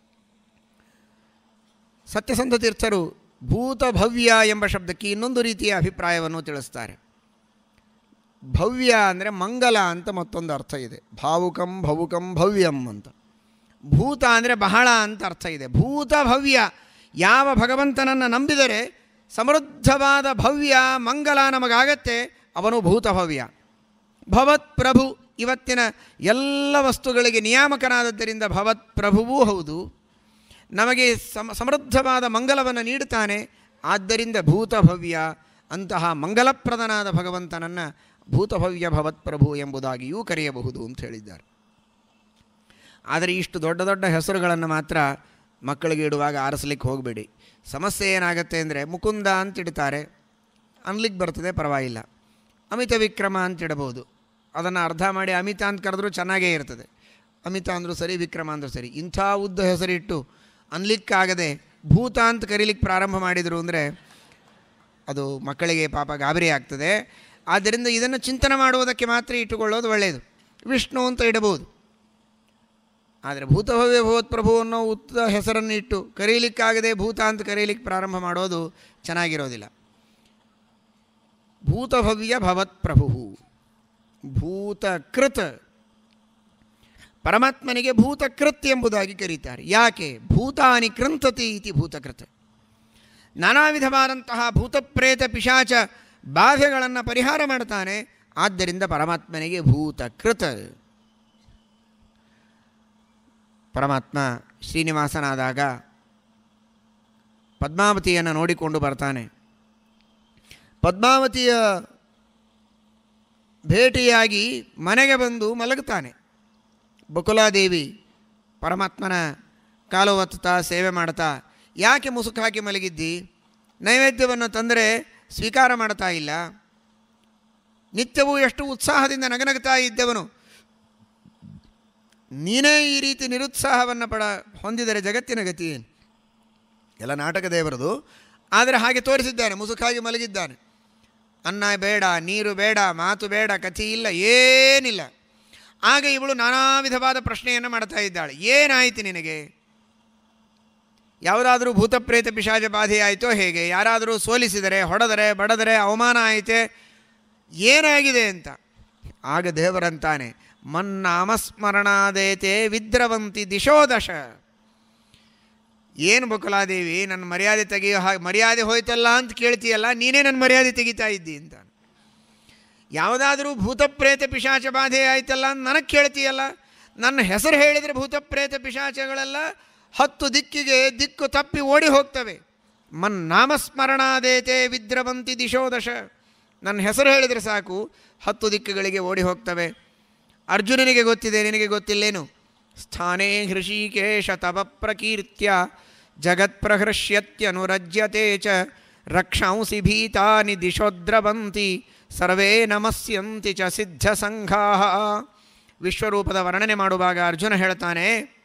ಸತ್ಯಸಂಧ ತೀರ್ಥರು ಭೂತಭವ್ಯ ಎಂಬ ಶಬ್ದಕ್ಕೆ ಇನ್ನೊಂದು ರೀತಿಯ ಅಭಿಪ್ರಾಯವನ್ನು ತಿಳಿಸ್ತಾರೆ ಭವ್ಯ ಅಂದರೆ ಮಂಗಲ ಅಂತ ಮತ್ತೊಂದು ಅರ್ಥ ಇದೆ ಭಾವುಕಂ ಭವುಕಂ ಭವ್ಯಂ ಅಂತ ಭೂತ ಅಂದರೆ ಬಹಳ ಅಂತ ಅರ್ಥ ಇದೆ ಭೂತ ಭವ್ಯ ಯಾವ ಭಗವಂತನನ್ನು ನಂಬಿದರೆ ಸಮೃದ್ಧವಾದ ಭವ್ಯ ಮಂಗಲ ನಮಗಾಗತ್ತೆ ಅವನು ಭೂತಭವ್ಯ ಭವತ್ ಪ್ರಭು ಇವತ್ತಿನ ಎಲ್ಲ ವಸ್ತುಗಳಿಗೆ ನಿಯಾಮಕನಾದದ್ದರಿಂದ ಭವತ್ ಪ್ರಭುವೂ ಹೌದು ನಮಗೆ ಸಮ ಸಮೃದ್ಧವಾದ ಮಂಗಲವನ್ನು ನೀಡುತ್ತಾನೆ ಆದ್ದರಿಂದ ಭೂತಭವ್ಯ ಅಂತಹ ಮಂಗಲಪ್ರದನಾದ ಭಗವಂತನನ್ನು ಭೂತಭವ್ಯ ಭವತ್ಪ್ರಭು ಎಂಬುದಾಗಿಯೂ ಕರೆಯಬಹುದು ಅಂತ ಹೇಳಿದ್ದಾರೆ ಆದರೆ ಇಷ್ಟು ದೊಡ್ಡ ದೊಡ್ಡ ಹೆಸರುಗಳನ್ನು ಮಾತ್ರ ಮಕ್ಕಳಿಗೆ ಇಡುವಾಗ ಆರಿಸ್ಲಿಕ್ಕೆ ಹೋಗಬೇಡಿ ಸಮಸ್ಯೆ ಏನಾಗುತ್ತೆ ಅಂದರೆ ಮುಕುಂದ ಅಂತ ಇಡ್ತಾರೆ ಅನ್ಲಿಕ್ಕೆ ಬರ್ತದೆ ಪರವಾಗಿಲ್ಲ ಅಮಿತ ವಿಕ್ರಮ ಅಂತ ಇಡಬಹುದು ಅದನ್ನು ಅರ್ಧ ಮಾಡಿ ಅಮಿತ ಅಂತ ಕರೆದ್ರೂ ಚೆನ್ನಾಗೇ ಇರ್ತದೆ ಅಮಿತ ಅಂದರೂ ಸರಿ ವಿಕ್ರಮ ಅಂದರೂ ಸರಿ ಇಂಥ ಉದ್ದ ಹೆಸರಿಟ್ಟು ಅನ್ಲಿಕ್ಕಾಗದೆ ಭೂತ ಅಂತ ಕರೀಲಿಕ್ಕೆ ಪ್ರಾರಂಭ ಮಾಡಿದರು ಅಂದರೆ ಅದು ಮಕ್ಕಳಿಗೆ ಪಾಪ ಗಾಬರಿ ಆಗ್ತದೆ ಆದ್ದರಿಂದ ಇದನ್ನು ಚಿಂತನೆ ಮಾಡುವುದಕ್ಕೆ ಮಾತ್ರ ಇಟ್ಟುಕೊಳ್ಳೋದು ಒಳ್ಳೆಯದು ವಿಷ್ಣು ಅಂತ ಇಡಬಹುದು ಆದರೆ ಭೂತಭವ್ಯ ಭಗವತ್ಪ್ರಭು ಅನ್ನೋ ಉತ್ತ ಹೆಸರನ್ನು ಇಟ್ಟು ಕರೀಲಿಕ್ಕಾಗದೆ ಭೂತ ಅಂತ ಕರೀಲಿಕ್ಕೆ ಪ್ರಾರಂಭ ಮಾಡೋದು ಚೆನ್ನಾಗಿರೋದಿಲ್ಲ ಭೂತಭವ್ಯ ಭವತ್ಪ್ರಭು ಭೂತಕೃತ್ ಪರಮಾತ್ಮನಿಗೆ ಭೂತಕೃತ್ ಎಂಬುದಾಗಿ ಕರೀತಾರೆ ಯಾಕೆ ಭೂತಾನಿ ಕೃಂತತಿ ಇತಿ ಭೂತಕೃತ್ ನಾನಾ ವಿಧವಾದಂತಹ ಭೂತಪ್ರೇತ ಪಿಶಾಚ ಬಾಧೆಗಳನ್ನು ಪರಿಹಾರ ಮಾಡ್ತಾನೆ ಆದ್ದರಿಂದ ಪರಮಾತ್ಮನಿಗೆ ಭೂತಕೃತ್ ಪರಮಾತ್ಮ ಶ್ರೀನಿವಾಸನಾದಾಗ ಪದ್ಮಾವತಿಯನ್ನು ನೋಡಿಕೊಂಡು ಬರ್ತಾನೆ ಪದ್ಮಾವತಿಯ ಭೇಟಿಯಾಗಿ ಮನೆಗೆ ಬಂದು ಮಲಗುತ್ತಾನೆ ಬಕುಲಾದೇವಿ ಪರಮಾತ್ಮನ ಕಾಲು ಒತ್ತುತ್ತಾ ಸೇವೆ ಮಾಡ್ತಾ ಯಾಕೆ ಮುಸುಕು ಹಾಕಿ ಮಲಗಿದ್ದಿ ನೈವೇದ್ಯವನ್ನು ತಂದರೆ ಸ್ವೀಕಾರ ಮಾಡ್ತಾ ಇಲ್ಲ ನಿತ್ಯವೂ ಎಷ್ಟು ಉತ್ಸಾಹದಿಂದ ನಗನಗ್ತಾ ಇದ್ದವನು ನೀನೇ ಈ ರೀತಿ ನಿರುತ್ಸಾಹವನ್ನು ಪಡ ಹೊಂದಿದರೆ ಜಗತ್ತಿನ ಗತಿ ಏನು ಎಲ್ಲ ನಾಟಕ ದೇವರದು ಆದರೆ ಹಾಗೆ ತೋರಿಸಿದ್ದಾನೆ ಮುಸುಕಾಗಿ ಮಲಗಿದ್ದಾನೆ ಅನ್ನ ಬೇಡ ನೀರು ಬೇಡ ಮಾತು ಬೇಡ ಕಥೆ ಇಲ್ಲ ಏನಿಲ್ಲ ಆಗ ಇವಳು ನಾನಾ ವಿಧವಾದ ಪ್ರಶ್ನೆಯನ್ನು ಮಾಡ್ತಾ ಇದ್ದಾಳೆ ಏನಾಯಿತು ನಿನಗೆ ಯಾವುದಾದ್ರೂ ಭೂತಪ್ರೇತ ಪಿಶಾಚ ಬಾಧೆ ಆಯಿತೋ ಹೇಗೆ ಯಾರಾದರೂ ಸೋಲಿಸಿದರೆ ಹೊಡೆದರೆ ಬಡದರೆ ಅವಮಾನ ಆಯಿತೆ ಏನಾಗಿದೆ ಅಂತ ಆಗ ದೇವರಂತಾನೆ ಮನ್ನಾಮಸ್ಮರಣಾದೇತೆ ವಿದ್ರವಂತಿ ದಿಶೋದಶ ಏನು ಬಕುಲಾದೇವಿ ನನ್ನ ಮರ್ಯಾದೆ ತೆಗೆಯೋ ಹಾಗೆ ಮರ್ಯಾದೆ ಹೋಯ್ತಲ್ಲ ಅಂತ ಕೇಳ್ತೀಯಲ್ಲ ನೀನೇ ನನ್ನ ಮರ್ಯಾದೆ ತೆಗಿತಾ ಇದ್ದಿ ಅಂತ ಯಾವುದಾದ್ರೂ ಭೂತಪ್ರೇತ ಪಿಶಾಚ ಬಾಧೆ ಆಯ್ತಲ್ಲ ಅಂತ ನನಗೆ ಕೇಳ್ತೀಯಲ್ಲ ನನ್ನ ಹೆಸರು ಹೇಳಿದರೆ ಭೂತಪ್ರೇತ ಪಿಶಾಚಗಳೆಲ್ಲ ಹತ್ತು ದಿಕ್ಕಿಗೆ ದಿಕ್ಕು ತಪ್ಪಿ ಓಡಿ ಹೋಗ್ತವೆ ಮನ್ ನಾಮಸ್ಮರಣಾದೇತೆ ವಿದ್ರವಂತಿ ದಿಶೋದಶ ನನ್ನ ಹೆಸರು ಹೇಳಿದರೆ ಸಾಕು ಹತ್ತು ದಿಕ್ಕುಗಳಿಗೆ ಓಡಿ ಹೋಗ್ತವೆ ಅರ್ಜುನನಿಗೆ ಗೊತ್ತಿದೆ ನಿನಗೆ ಗೊತ್ತಿಲ್ಲೇನು ಸ್ಥಾನೇ ಹೃಷಿಕೇಶ ತವ ಪ್ರಕೀರ್ತ್ಯ ಜಗತ್ಪ್ರಹೃಷ್ಯತ್ಯನುರಜ್ಯತೆ ಚ ರಕ್ಷಾಂಸಿ ಭೀತಾನಿ ದಿಶೋದ್ರವಂತಿ ಸರ್ವೇ ನಮಸ್ಯಂತಿ ಚ ಸಿದ್ಧ ಸಂಘಾ ವಿಶ್ವರೂಪದ ವರ್ಣನೆ ಮಾಡುವಾಗ ಅರ್ಜುನ ಹೇಳ್ತಾನೆ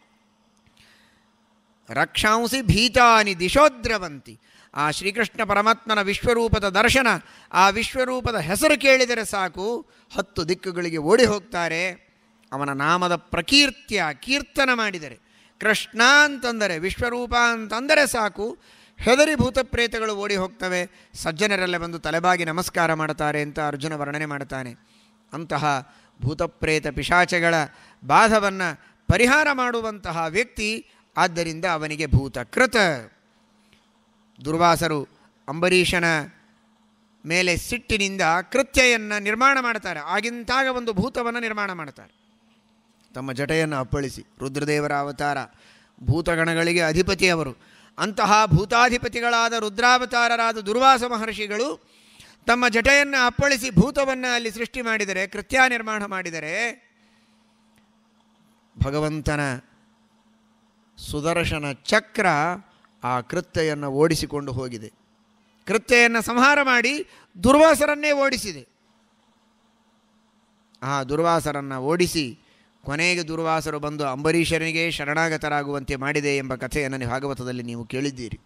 ರಕ್ಷಾಂಸಿ ಭೀತಾನಿ ದಿಶೋದ್ರವಂತಿ ಆ ಶ್ರೀಕೃಷ್ಣ ಪರಮಾತ್ಮನ ವಿಶ್ವರೂಪದ ದರ್ಶನ ಆ ವಿಶ್ವರೂಪದ ಹೆಸರು ಕೇಳಿದರೆ ಸಾಕು ಹತ್ತು ದಿಕ್ಕುಗಳಿಗೆ ಓಡಿ ಹೋಗ್ತಾರೆ ಅವನ ನಾಮದ ಪ್ರಕೀರ್ತ್ಯ ಕೀರ್ತನ ಮಾಡಿದರೆ ಕೃಷ್ಣ ಅಂತಂದರೆ ವಿಶ್ವರೂಪ ಅಂತಂದರೆ ಸಾಕು ಹೆದರಿ ಭೂತಪ್ರೇತಗಳು ಓಡಿ ಹೋಗ್ತವೆ ಸಜ್ಜನರೆಲ್ಲ ಬಂದು ತಲೆಬಾಗಿ ನಮಸ್ಕಾರ ಮಾಡ್ತಾರೆ ಅಂತ ಅರ್ಜುನ ವರ್ಣನೆ ಮಾಡ್ತಾನೆ ಅಂತಹ ಭೂತಪ್ರೇತ ಪಿಶಾಚಗಳ ಬಾಧವನ್ನು ಪರಿಹಾರ ಮಾಡುವಂತಹ ವ್ಯಕ್ತಿ ಆದ್ದರಿಂದ ಅವನಿಗೆ ಭೂತಕೃತ ದುರ್ವಾಸರು ಅಂಬರೀಷನ ಮೇಲೆ ಸಿಟ್ಟಿನಿಂದ ಕೃತ್ಯೆಯನ್ನು ನಿರ್ಮಾಣ ಮಾಡ್ತಾರೆ ಆಗಿಂತಾಗ ಒಂದು ಭೂತವನ್ನು ನಿರ್ಮಾಣ ಮಾಡ್ತಾರೆ ತಮ್ಮ ಜಟೆಯನ್ನು ಅಪ್ಪಳಿಸಿ ರುದ್ರದೇವರ ಅವತಾರ ಭೂತಗಣಗಳಿಗೆ ಅಧಿಪತಿ ಅವರು ಅಂತಹ ಭೂತಾಧಿಪತಿಗಳಾದ ರುದ್ರಾವತಾರರಾದ ದುರ್ವಾಸ ಮಹರ್ಷಿಗಳು ತಮ್ಮ ಜಟೆಯನ್ನು ಅಪ್ಪಳಿಸಿ ಭೂತವನ್ನು ಅಲ್ಲಿ ಸೃಷ್ಟಿ ಮಾಡಿದರೆ ಕೃತ್ಯ ನಿರ್ಮಾಣ ಮಾಡಿದರೆ ಭಗವಂತನ ಸುದರ್ಶನ ಚಕ್ರ ಆ ಕೃತ್ಯೆಯನ್ನು ಓಡಿಸಿಕೊಂಡು ಹೋಗಿದೆ ಕೃತ್ಯೆಯನ್ನು ಸಂಹಾರ ಮಾಡಿ ದುರ್ವಾಸರನ್ನೇ ಓಡಿಸಿದೆ ಆ ದುರ್ವಾಸರನ್ನು ಓಡಿಸಿ ಕೊನೆಗೆ ದುರ್ವಾಸರು ಬಂದು ಅಂಬರೀಷನಿಗೆ ಶರಣಾಗತರಾಗುವಂತೆ ಮಾಡಿದೆ ಎಂಬ ಕಥೆಯನ್ನು ಭಾಗವತದಲ್ಲಿ ನೀವು ಕೇಳಿದ್ದೀರಿ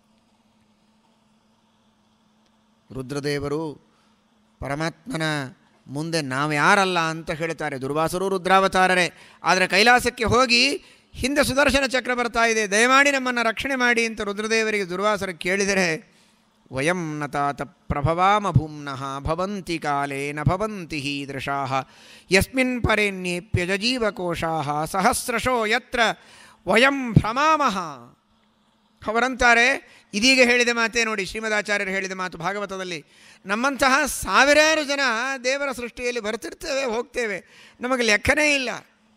ರುದ್ರದೇವರು ಪರಮಾತ್ಮನ ಮುಂದೆ ನಾವು ಯಾರಲ್ಲ ಅಂತ ಹೇಳ್ತಾರೆ ದುರ್ವಾಸರು ರುದ್ರಾವತಾರರೇ ಆದರೆ ಕೈಲಾಸಕ್ಕೆ ಹೋಗಿ ಹಿಂದೆ ಸುದರ್ಶನ ಚಕ್ರ ಬರ್ತಾ ಇದೆ ದಯಮಾಡಿ ನಮ್ಮನ್ನು ರಕ್ಷಣೆ ಮಾಡಿ ಅಂತ ರುದ್ರದೇವರಿಗೆ ದುರ್ವಾಸರು ಕೇಳಿದರೆ ವಯಂ ನ ತಾತ ಪ್ರಭವಾಮ ಭೂಮ್ನಃ ಭವಂತಿ ಕಾಲೇ ನ ಭವಂತಿ ಹೀದೃಶಾ ಯಸ್ಮಿನ್ ಪರೇಣ್ಯೇಪ್ಯಜೀವಕೋಶಾ ಸಹಸ್ರಶೋ ಯತ್ರ ವಯಂ ಭ್ರಮಾಮಹ ಅವರಂತಾರೆ ಇದೀಗ ಹೇಳಿದ ಮಾತೇ ನೋಡಿ ಶ್ರೀಮದಾಚಾರ್ಯರು ಹೇಳಿದ ಮಾತು ಭಾಗವತದಲ್ಲಿ ನಮ್ಮಂತಹ ಸಾವಿರಾರು ಜನ ದೇವರ ಸೃಷ್ಟಿಯಲ್ಲಿ ಬರ್ತಿರ್ತೇವೆ ಹೋಗ್ತೇವೆ ನಮಗೆ ಲೆಕ್ಕನೇ ಇಲ್ಲ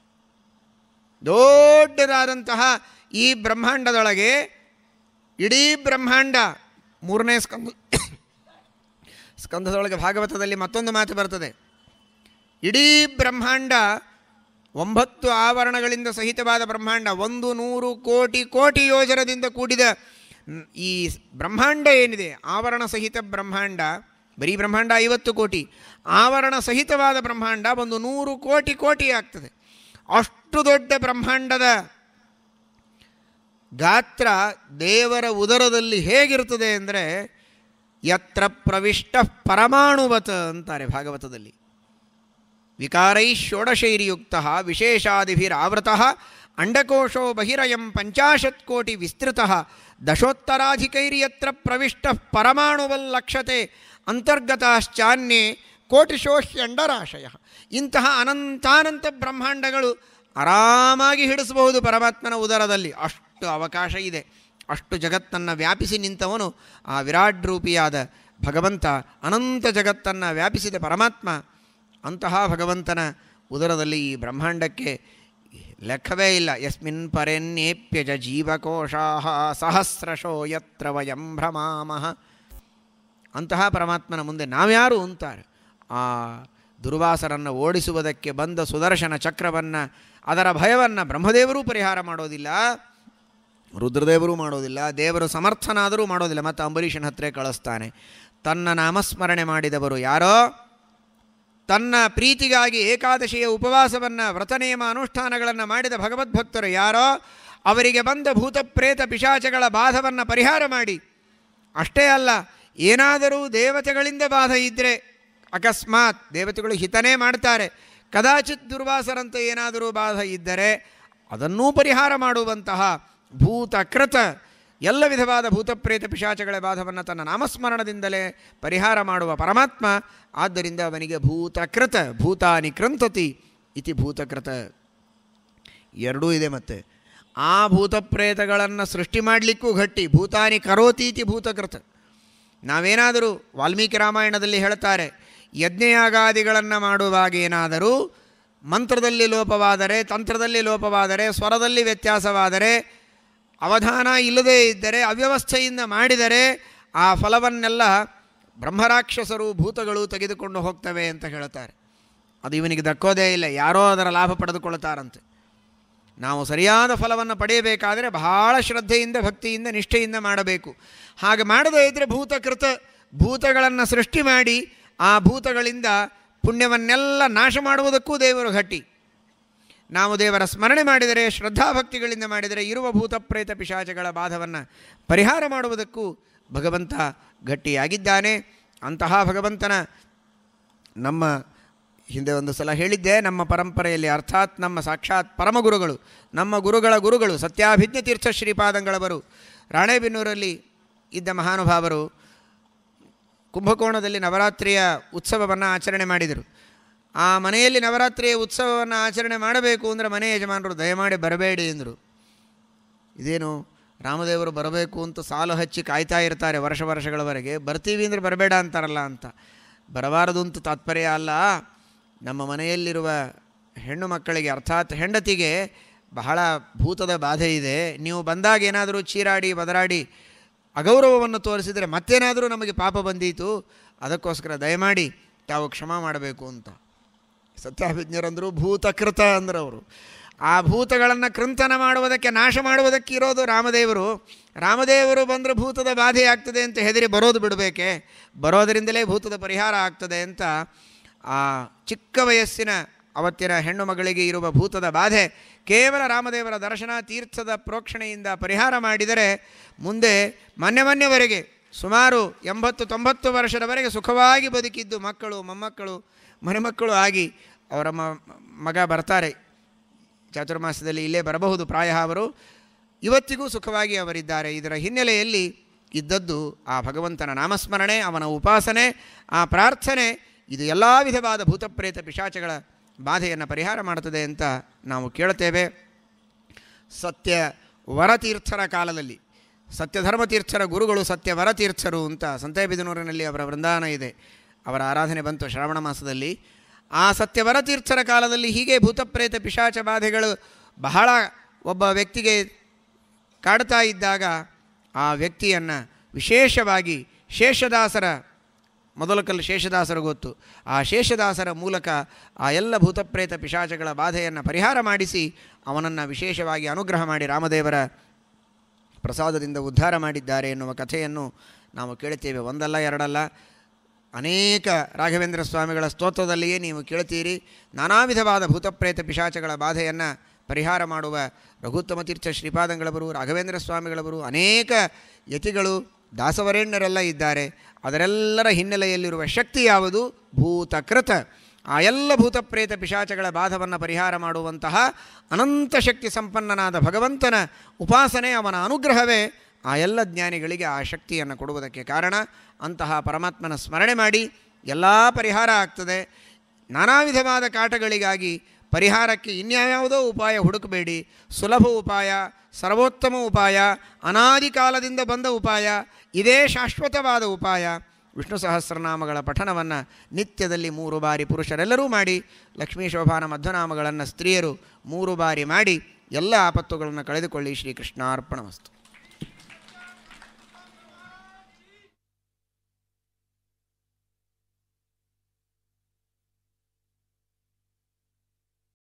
ದೊಡ್ಡದಾದಂತಹ ಈ ಬ್ರಹ್ಮಾಂಡದೊಳಗೆ ಇಡೀ ಬ್ರಹ್ಮಾಂಡ ಮೂರನೇ ಸ್ಕಂದ ಸ್ಕಂದದೊಳಗೆ ಭಾಗವತದಲ್ಲಿ ಮತ್ತೊಂದು ಮಾತು ಬರ್ತದೆ ಇಡೀ ಬ್ರಹ್ಮಾಂಡ ಒಂಬತ್ತು ಆವರಣಗಳಿಂದ ಸಹಿತವಾದ ಬ್ರಹ್ಮಾಂಡ ಒಂದು ನೂರು ಕೋಟಿ ಕೋಟಿ ಯೋಜನದಿಂದ ಕೂಡಿದ ನ್- ಈ ಬ್ರಹ್ಮಾಂಡ ಏನಿದೆ ಆವರಣ ಸಹಿತ ಬ್ರಹ್ಮಾಂಡ ಬರೀ ಬ್ರಹ್ಮಾಂಡ ಐವತ್ತು ಕೋಟಿ ಆವರಣ ಸಹಿತವಾದ ಬ್ರಹ್ಮಾಂಡ ಒಂದು ನೂರು ಕೋಟಿ ಕೋಟಿ ಆಗ್ತದೆ ಅಷ್ಟು ದೊಡ್ಡ ಬ್ರಹ್ಮಾಂಡದ ಗಾತ್ರ ದೇವರ ಉದರದಲ್ಲಿ ಹೇಗಿರ್ತದೆ ಅಂದರೆ ಯತ್ರ ಪ್ರವಿಷ್ಟ ಪರಮಾಣುವತ್ ಅಂತಾರೆ ಭಾಗವತದಲ್ಲಿ ವಿಕಾರೈ ಷೋಡಶೈರ್ಯುಕ್ತ ವಿಶೇಷಾದಿಭಿರಾವೃತ ಅಂಡಕೋಶೋ ಬಹಿರಯಂ ಪಂಚಾಶತ್ ಕೋಟಿ ವಿಸ್ತೃತ ದಶೋತ್ತರಾಧಿಕೈರ್ಯತ್ರ ಪ್ರವಿಷ್ಟ ಪರಮಾಣುವಲ್ಲಕ್ಷತೆ ಅಂತರ್ಗತಾಶ್ಚಾನ್ಯೇ ಕೋಟಿಶೋಷ್ಯಂಡರಾಶಯ ಇಂತಹ ಅನಂತಾನಂತ ಬ್ರಹ್ಮಾಂಡಗಳು ಆರಾಮಾಗಿ ಹಿಡಿಸಬಹುದು ಪರಮಾತ್ಮನ ಉದರದಲ್ಲಿ ಅಷ್ಟು ಅವಕಾಶ ಇದೆ ಅಷ್ಟು ಜಗತ್ತನ್ನು ವ್ಯಾಪಿಸಿ ನಿಂತವನು ಆ ವಿರಾಟ್ ರೂಪಿಯಾದ ಭಗವಂತ ಅನಂತ ಜಗತ್ತನ್ನು ವ್ಯಾಪಿಸಿದ ಪರಮಾತ್ಮ ಅಂತಹ ಭಗವಂತನ ಉದರದಲ್ಲಿ ಈ ಬ್ರಹ್ಮಾಂಡಕ್ಕೆ ಲೆಕ್ಕವೇ ಇಲ್ಲ ಯಸ್ಮಿನ್ ಪರೆನ್ನೇಪ್ಯಜ ಜೀವಕೋಶಾ ಸಹಸ್ರಶೋ ಯತ್ರ ವಯಂ ಭ್ರಮಾಮಃ ಅಂತಹ ಪರಮಾತ್ಮನ ಮುಂದೆ ನಾವ್ಯಾರು ಅಂತಾರೆ ಆ ದುರ್ವಾಸರನ್ನು ಓಡಿಸುವುದಕ್ಕೆ ಬಂದ ಸುದರ್ಶನ ಚಕ್ರವನ್ನು ಅದರ ಭಯವನ್ನು ಬ್ರಹ್ಮದೇವರೂ ಪರಿಹಾರ ಮಾಡೋದಿಲ್ಲ ರುದ್ರದೇವರು ಮಾಡೋದಿಲ್ಲ ದೇವರು ಸಮರ್ಥನಾದರೂ ಮಾಡೋದಿಲ್ಲ ಮತ್ತು ಅಂಬರೀಷನ ಹತ್ರ ಕಳಿಸ್ತಾನೆ ತನ್ನ ನಾಮಸ್ಮರಣೆ ಮಾಡಿದವರು ಯಾರೋ ತನ್ನ ಪ್ರೀತಿಗಾಗಿ ಏಕಾದಶಿಯ ಉಪವಾಸವನ್ನು ವ್ರತನಿಯಮ ಅನುಷ್ಠಾನಗಳನ್ನು ಮಾಡಿದ ಭಗವದ್ಭಕ್ತರು ಯಾರೋ ಅವರಿಗೆ ಬಂದ ಭೂತ ಪ್ರೇತ ಪಿಶಾಚಗಳ ಬಾಧವನ್ನು ಪರಿಹಾರ ಮಾಡಿ ಅಷ್ಟೇ ಅಲ್ಲ ಏನಾದರೂ ದೇವತೆಗಳಿಂದ ಬಾಧ ಇದ್ದರೆ ಅಕಸ್ಮಾತ್ ದೇವತೆಗಳು ಹಿತನೇ ಮಾಡ್ತಾರೆ ಕದಾಚಿತ್ ದುರ್ವಾಸರಂತ ಏನಾದರೂ ಬಾಧ ಇದ್ದರೆ ಅದನ್ನೂ ಪರಿಹಾರ ಮಾಡುವಂತಹ ಭೂತಕೃತ ಎಲ್ಲ ವಿಧವಾದ ಭೂತಪ್ರೇತ ಪಿಶಾಚಗಳ ಬಾಧವನ್ನು ತನ್ನ ನಾಮಸ್ಮರಣದಿಂದಲೇ ಪರಿಹಾರ ಮಾಡುವ ಪರಮಾತ್ಮ ಆದ್ದರಿಂದ ಅವನಿಗೆ ಭೂತಕೃತ ಭೂತಾನಿ ಕೃಂತತಿ ಇತಿ ಭೂತಕೃತ ಎರಡೂ ಇದೆ ಮತ್ತೆ ಆ ಭೂತಪ್ರೇತಗಳನ್ನು ಸೃಷ್ಟಿ ಮಾಡಲಿಕ್ಕೂ ಗಟ್ಟಿ ಭೂತಾನಿ ಕರೋತೀತಿ ಭೂತಕೃತ ನಾವೇನಾದರೂ ವಾಲ್ಮೀಕಿ ರಾಮಾಯಣದಲ್ಲಿ ಹೇಳ್ತಾರೆ ಯಜ್ಞಯಾಗಾದಿಗಳನ್ನು ಮಾಡುವಾಗ ಏನಾದರೂ ಮಂತ್ರದಲ್ಲಿ ಲೋಪವಾದರೆ ತಂತ್ರದಲ್ಲಿ ಲೋಪವಾದರೆ ಸ್ವರದಲ್ಲಿ ವ್ಯತ್ಯಾಸವಾದರೆ ಅವಧಾನ ಇಲ್ಲದೇ ಇದ್ದರೆ ಅವ್ಯವಸ್ಥೆಯಿಂದ ಮಾಡಿದರೆ ಆ ಫಲವನ್ನೆಲ್ಲ ಬ್ರಹ್ಮರಾಕ್ಷಸರು ಭೂತಗಳು ತೆಗೆದುಕೊಂಡು ಹೋಗ್ತವೆ ಅಂತ ಹೇಳ್ತಾರೆ ಅದು ಇವನಿಗೆ ದಕ್ಕೋದೇ ಇಲ್ಲ ಯಾರೋ ಅದರ ಲಾಭ ಪಡೆದುಕೊಳ್ತಾರಂತೆ ನಾವು ಸರಿಯಾದ ಫಲವನ್ನು ಪಡೆಯಬೇಕಾದರೆ ಬಹಳ ಶ್ರದ್ಧೆಯಿಂದ ಭಕ್ತಿಯಿಂದ ನಿಷ್ಠೆಯಿಂದ ಮಾಡಬೇಕು ಹಾಗೆ ಮಾಡದೇ ಇದ್ದರೆ ಭೂತಕೃತ ಭೂತಗಳನ್ನು ಸೃಷ್ಟಿ ಮಾಡಿ ಆ ಭೂತಗಳಿಂದ ಪುಣ್ಯವನ್ನೆಲ್ಲ ನಾಶ ಮಾಡುವುದಕ್ಕೂ ದೇವರು ಗಟ್ಟಿ ನಾವು ದೇವರ ಸ್ಮರಣೆ ಮಾಡಿದರೆ ಶ್ರದ್ಧಾಭಕ್ತಿಗಳಿಂದ ಮಾಡಿದರೆ ಇರುವ ಭೂತ ಪ್ರೇತ ಪಿಶಾಚಗಳ ಬಾಧವನ್ನು ಪರಿಹಾರ ಮಾಡುವುದಕ್ಕೂ ಭಗವಂತ ಗಟ್ಟಿಯಾಗಿದ್ದಾನೆ ಅಂತಹ ಭಗವಂತನ ನಮ್ಮ ಹಿಂದೆ ಒಂದು ಸಲ ಹೇಳಿದ್ದೆ ನಮ್ಮ ಪರಂಪರೆಯಲ್ಲಿ ಅರ್ಥಾತ್ ನಮ್ಮ ಸಾಕ್ಷಾತ್ ಪರಮಗುರುಗಳು ನಮ್ಮ ಗುರುಗಳ ಗುರುಗಳು ಸತ್ಯಾಭಿಜ್ಞ ತೀರ್ಥ ಶ್ರೀಪಾದಂಗಳವರು ರಾಣೆಬೆನ್ನೂರಲ್ಲಿ ಇದ್ದ ಮಹಾನುಭಾವರು ಕುಂಭಕೋಣದಲ್ಲಿ ನವರಾತ್ರಿಯ ಉತ್ಸವವನ್ನು ಆಚರಣೆ ಮಾಡಿದರು ಆ ಮನೆಯಲ್ಲಿ ನವರಾತ್ರಿಯ ಉತ್ಸವವನ್ನು ಆಚರಣೆ ಮಾಡಬೇಕು ಅಂದರೆ ಮನೆ ಯಜಮಾನರು ದಯಮಾಡಿ ಬರಬೇಡಿ ಎಂದರು ಇದೇನು ರಾಮದೇವರು ಬರಬೇಕು ಅಂತ ಸಾಲು ಹಚ್ಚಿ ಕಾಯ್ತಾ ಇರ್ತಾರೆ ವರ್ಷ ವರ್ಷಗಳವರೆಗೆ ಬರ್ತೀವಿ ಅಂದರೆ ಬರಬೇಡ ಅಂತಾರಲ್ಲ ಅಂತ ಬರಬಾರದು ಅಂತ ತಾತ್ಪರ್ಯ ಅಲ್ಲ ನಮ್ಮ ಮನೆಯಲ್ಲಿರುವ ಹೆಣ್ಣು ಮಕ್ಕಳಿಗೆ ಅರ್ಥಾತ್ ಹೆಂಡತಿಗೆ ಬಹಳ ಭೂತದ ಬಾಧೆ ಇದೆ ನೀವು ಬಂದಾಗ ಏನಾದರೂ ಚೀರಾಡಿ ಬದರಾಡಿ ಅಗೌರವವನ್ನು ತೋರಿಸಿದರೆ ಮತ್ತೇನಾದರೂ ನಮಗೆ ಪಾಪ ಬಂದೀತು ಅದಕ್ಕೋಸ್ಕರ ದಯಮಾಡಿ ತಾವು ಕ್ಷಮ ಮಾಡಬೇಕು ಅಂತ ಸತ್ಯಾಭಿಜ್ಞರಂದರು ಭೂತಕೃತ ಅಂದರು ಅವರು ಆ ಭೂತಗಳನ್ನು ಕೃಂತನ ಮಾಡುವುದಕ್ಕೆ ನಾಶ ಮಾಡುವುದಕ್ಕೆ ಇರೋದು ರಾಮದೇವರು ರಾಮದೇವರು ಬಂದರೆ ಭೂತದ ಬಾಧೆ ಆಗ್ತದೆ ಅಂತ ಹೆದರಿ ಬರೋದು ಬಿಡಬೇಕೆ ಬರೋದರಿಂದಲೇ ಭೂತದ ಪರಿಹಾರ ಆಗ್ತದೆ ಅಂತ ಆ ಚಿಕ್ಕ ವಯಸ್ಸಿನ ಅವತ್ತಿನ ಹೆಣ್ಣು ಮಗಳಿಗೆ ಇರುವ ಭೂತದ ಬಾಧೆ ಕೇವಲ ರಾಮದೇವರ ದರ್ಶನ ತೀರ್ಥದ ಪ್ರೋಕ್ಷಣೆಯಿಂದ ಪರಿಹಾರ ಮಾಡಿದರೆ ಮುಂದೆ ಮೊನ್ನೆ ಮೊನ್ನೆವರೆಗೆ ಸುಮಾರು ಎಂಬತ್ತು ತೊಂಬತ್ತು ವರ್ಷದವರೆಗೆ ಸುಖವಾಗಿ ಬದುಕಿದ್ದು ಮಕ್ಕಳು ಮೊಮ್ಮಕ್ಕಳು ಮನೆಮಕ್ಕಳು ಆಗಿ ಅವರ ಮ ಮಗ ಬರ್ತಾರೆ ಚಾತುರ್ಮಾಸದಲ್ಲಿ ಇಲ್ಲೇ ಬರಬಹುದು ಪ್ರಾಯ ಅವರು ಇವತ್ತಿಗೂ ಸುಖವಾಗಿ ಅವರಿದ್ದಾರೆ ಇದರ ಹಿನ್ನೆಲೆಯಲ್ಲಿ ಇದ್ದದ್ದು ಆ ಭಗವಂತನ ನಾಮಸ್ಮರಣೆ ಅವನ ಉಪಾಸನೆ ಆ ಪ್ರಾರ್ಥನೆ ಇದು ಎಲ್ಲ ವಿಧವಾದ ಭೂತಪ್ರೇತ ಪಿಶಾಚಗಳ ಬಾಧೆಯನ್ನು ಪರಿಹಾರ ಮಾಡುತ್ತದೆ ಅಂತ ನಾವು ಕೇಳುತ್ತೇವೆ ಸತ್ಯ ವರತೀರ್ಥರ ಕಾಲದಲ್ಲಿ ಸತ್ಯಧರ್ಮತೀರ್ಥರ ಗುರುಗಳು ಸತ್ಯ ವರತೀರ್ಥರು ಅಂತ ಸಂತೆಬಿದನೂರಿನಲ್ಲಿ ಅವರ ವೃಂದಾವನ ಇದೆ ಅವರ ಆರಾಧನೆ ಬಂತು ಶ್ರಾವಣ ಮಾಸದಲ್ಲಿ ಆ ಸತ್ಯವರತೀರ್ಥರ ಕಾಲದಲ್ಲಿ ಹೀಗೆ ಭೂತಪ್ರೇತ ಪಿಶಾಚ ಬಾಧೆಗಳು ಬಹಳ ಒಬ್ಬ ವ್ಯಕ್ತಿಗೆ ಕಾಡ್ತಾ ಇದ್ದಾಗ ಆ ವ್ಯಕ್ತಿಯನ್ನು ವಿಶೇಷವಾಗಿ ಶೇಷದಾಸರ ಮೊದಲ ಕಲ್ಲು ಶೇಷದಾಸರು ಗೊತ್ತು ಆ ಶೇಷದಾಸರ ಮೂಲಕ ಆ ಎಲ್ಲ ಭೂತಪ್ರೇತ ಪಿಶಾಚಗಳ ಬಾಧೆಯನ್ನು ಪರಿಹಾರ ಮಾಡಿಸಿ ಅವನನ್ನು ವಿಶೇಷವಾಗಿ ಅನುಗ್ರಹ ಮಾಡಿ ರಾಮದೇವರ ಪ್ರಸಾದದಿಂದ ಉದ್ಧಾರ ಮಾಡಿದ್ದಾರೆ ಎನ್ನುವ ಕಥೆಯನ್ನು ನಾವು ಕೇಳುತ್ತೇವೆ ಒಂದಲ್ಲ ಎರಡಲ್ಲ ಅನೇಕ ರಾಘವೇಂದ್ರ ಸ್ವಾಮಿಗಳ ಸ್ತೋತ್ರದಲ್ಲಿಯೇ ನೀವು ಕೇಳ್ತೀರಿ ನಾನಾ ವಿಧವಾದ ಭೂತಪ್ರೇತ ಪಿಶಾಚಗಳ ಬಾಧೆಯನ್ನು ಪರಿಹಾರ ಮಾಡುವ ರಘುತ್ತಮ ತೀರ್ಥ ಶ್ರೀಪಾದಂಗಳವರು ರಾಘವೇಂದ್ರ ಸ್ವಾಮಿಗಳವರು ಅನೇಕ ಯತಿಗಳು ದಾಸವರೇಣ್ಯರೆಲ್ಲ ಇದ್ದಾರೆ ಅದರೆಲ್ಲರ ಹಿನ್ನೆಲೆಯಲ್ಲಿರುವ ಶಕ್ತಿ ಯಾವುದು ಭೂತಕೃತ ಆ ಎಲ್ಲ ಭೂತಪ್ರೇತ ಪಿಶಾಚಗಳ ಬಾಧವನ್ನು ಪರಿಹಾರ ಮಾಡುವಂತಹ ಅನಂತ ಶಕ್ತಿ ಸಂಪನ್ನನಾದ ಭಗವಂತನ ಉಪಾಸನೆ ಅವನ ಅನುಗ್ರಹವೇ ಆ ಎಲ್ಲ ಜ್ಞಾನಿಗಳಿಗೆ ಆ ಶಕ್ತಿಯನ್ನು ಕೊಡುವುದಕ್ಕೆ ಕಾರಣ ಅಂತಹ ಪರಮಾತ್ಮನ ಸ್ಮರಣೆ ಮಾಡಿ ಎಲ್ಲ ಪರಿಹಾರ ಆಗ್ತದೆ ನಾನಾ ವಿಧವಾದ ಕಾಟಗಳಿಗಾಗಿ ಪರಿಹಾರಕ್ಕೆ ಇನ್ಯಾವುದೋ ಉಪಾಯ ಹುಡುಕಬೇಡಿ ಸುಲಭ ಉಪಾಯ ಸರ್ವೋತ್ತಮ ಉಪಾಯ ಅನಾದಿ ಕಾಲದಿಂದ ಬಂದ ಉಪಾಯ ಇದೇ ಶಾಶ್ವತವಾದ ಉಪಾಯ ವಿಷ್ಣು ಸಹಸ್ರನಾಮಗಳ ಪಠನವನ್ನು ನಿತ್ಯದಲ್ಲಿ ಮೂರು ಬಾರಿ ಪುರುಷರೆಲ್ಲರೂ ಮಾಡಿ ಲಕ್ಷ್ಮೀ ಶೋಭಾನ ಮಧ್ವನಾಮಗಳನ್ನು ಸ್ತ್ರೀಯರು ಮೂರು ಬಾರಿ ಮಾಡಿ ಎಲ್ಲ ಆಪತ್ತುಗಳನ್ನು ಕಳೆದುಕೊಳ್ಳಿ ಶ್ರೀಕೃಷ್ಣಾರ್ಪಣಮಸ್ತು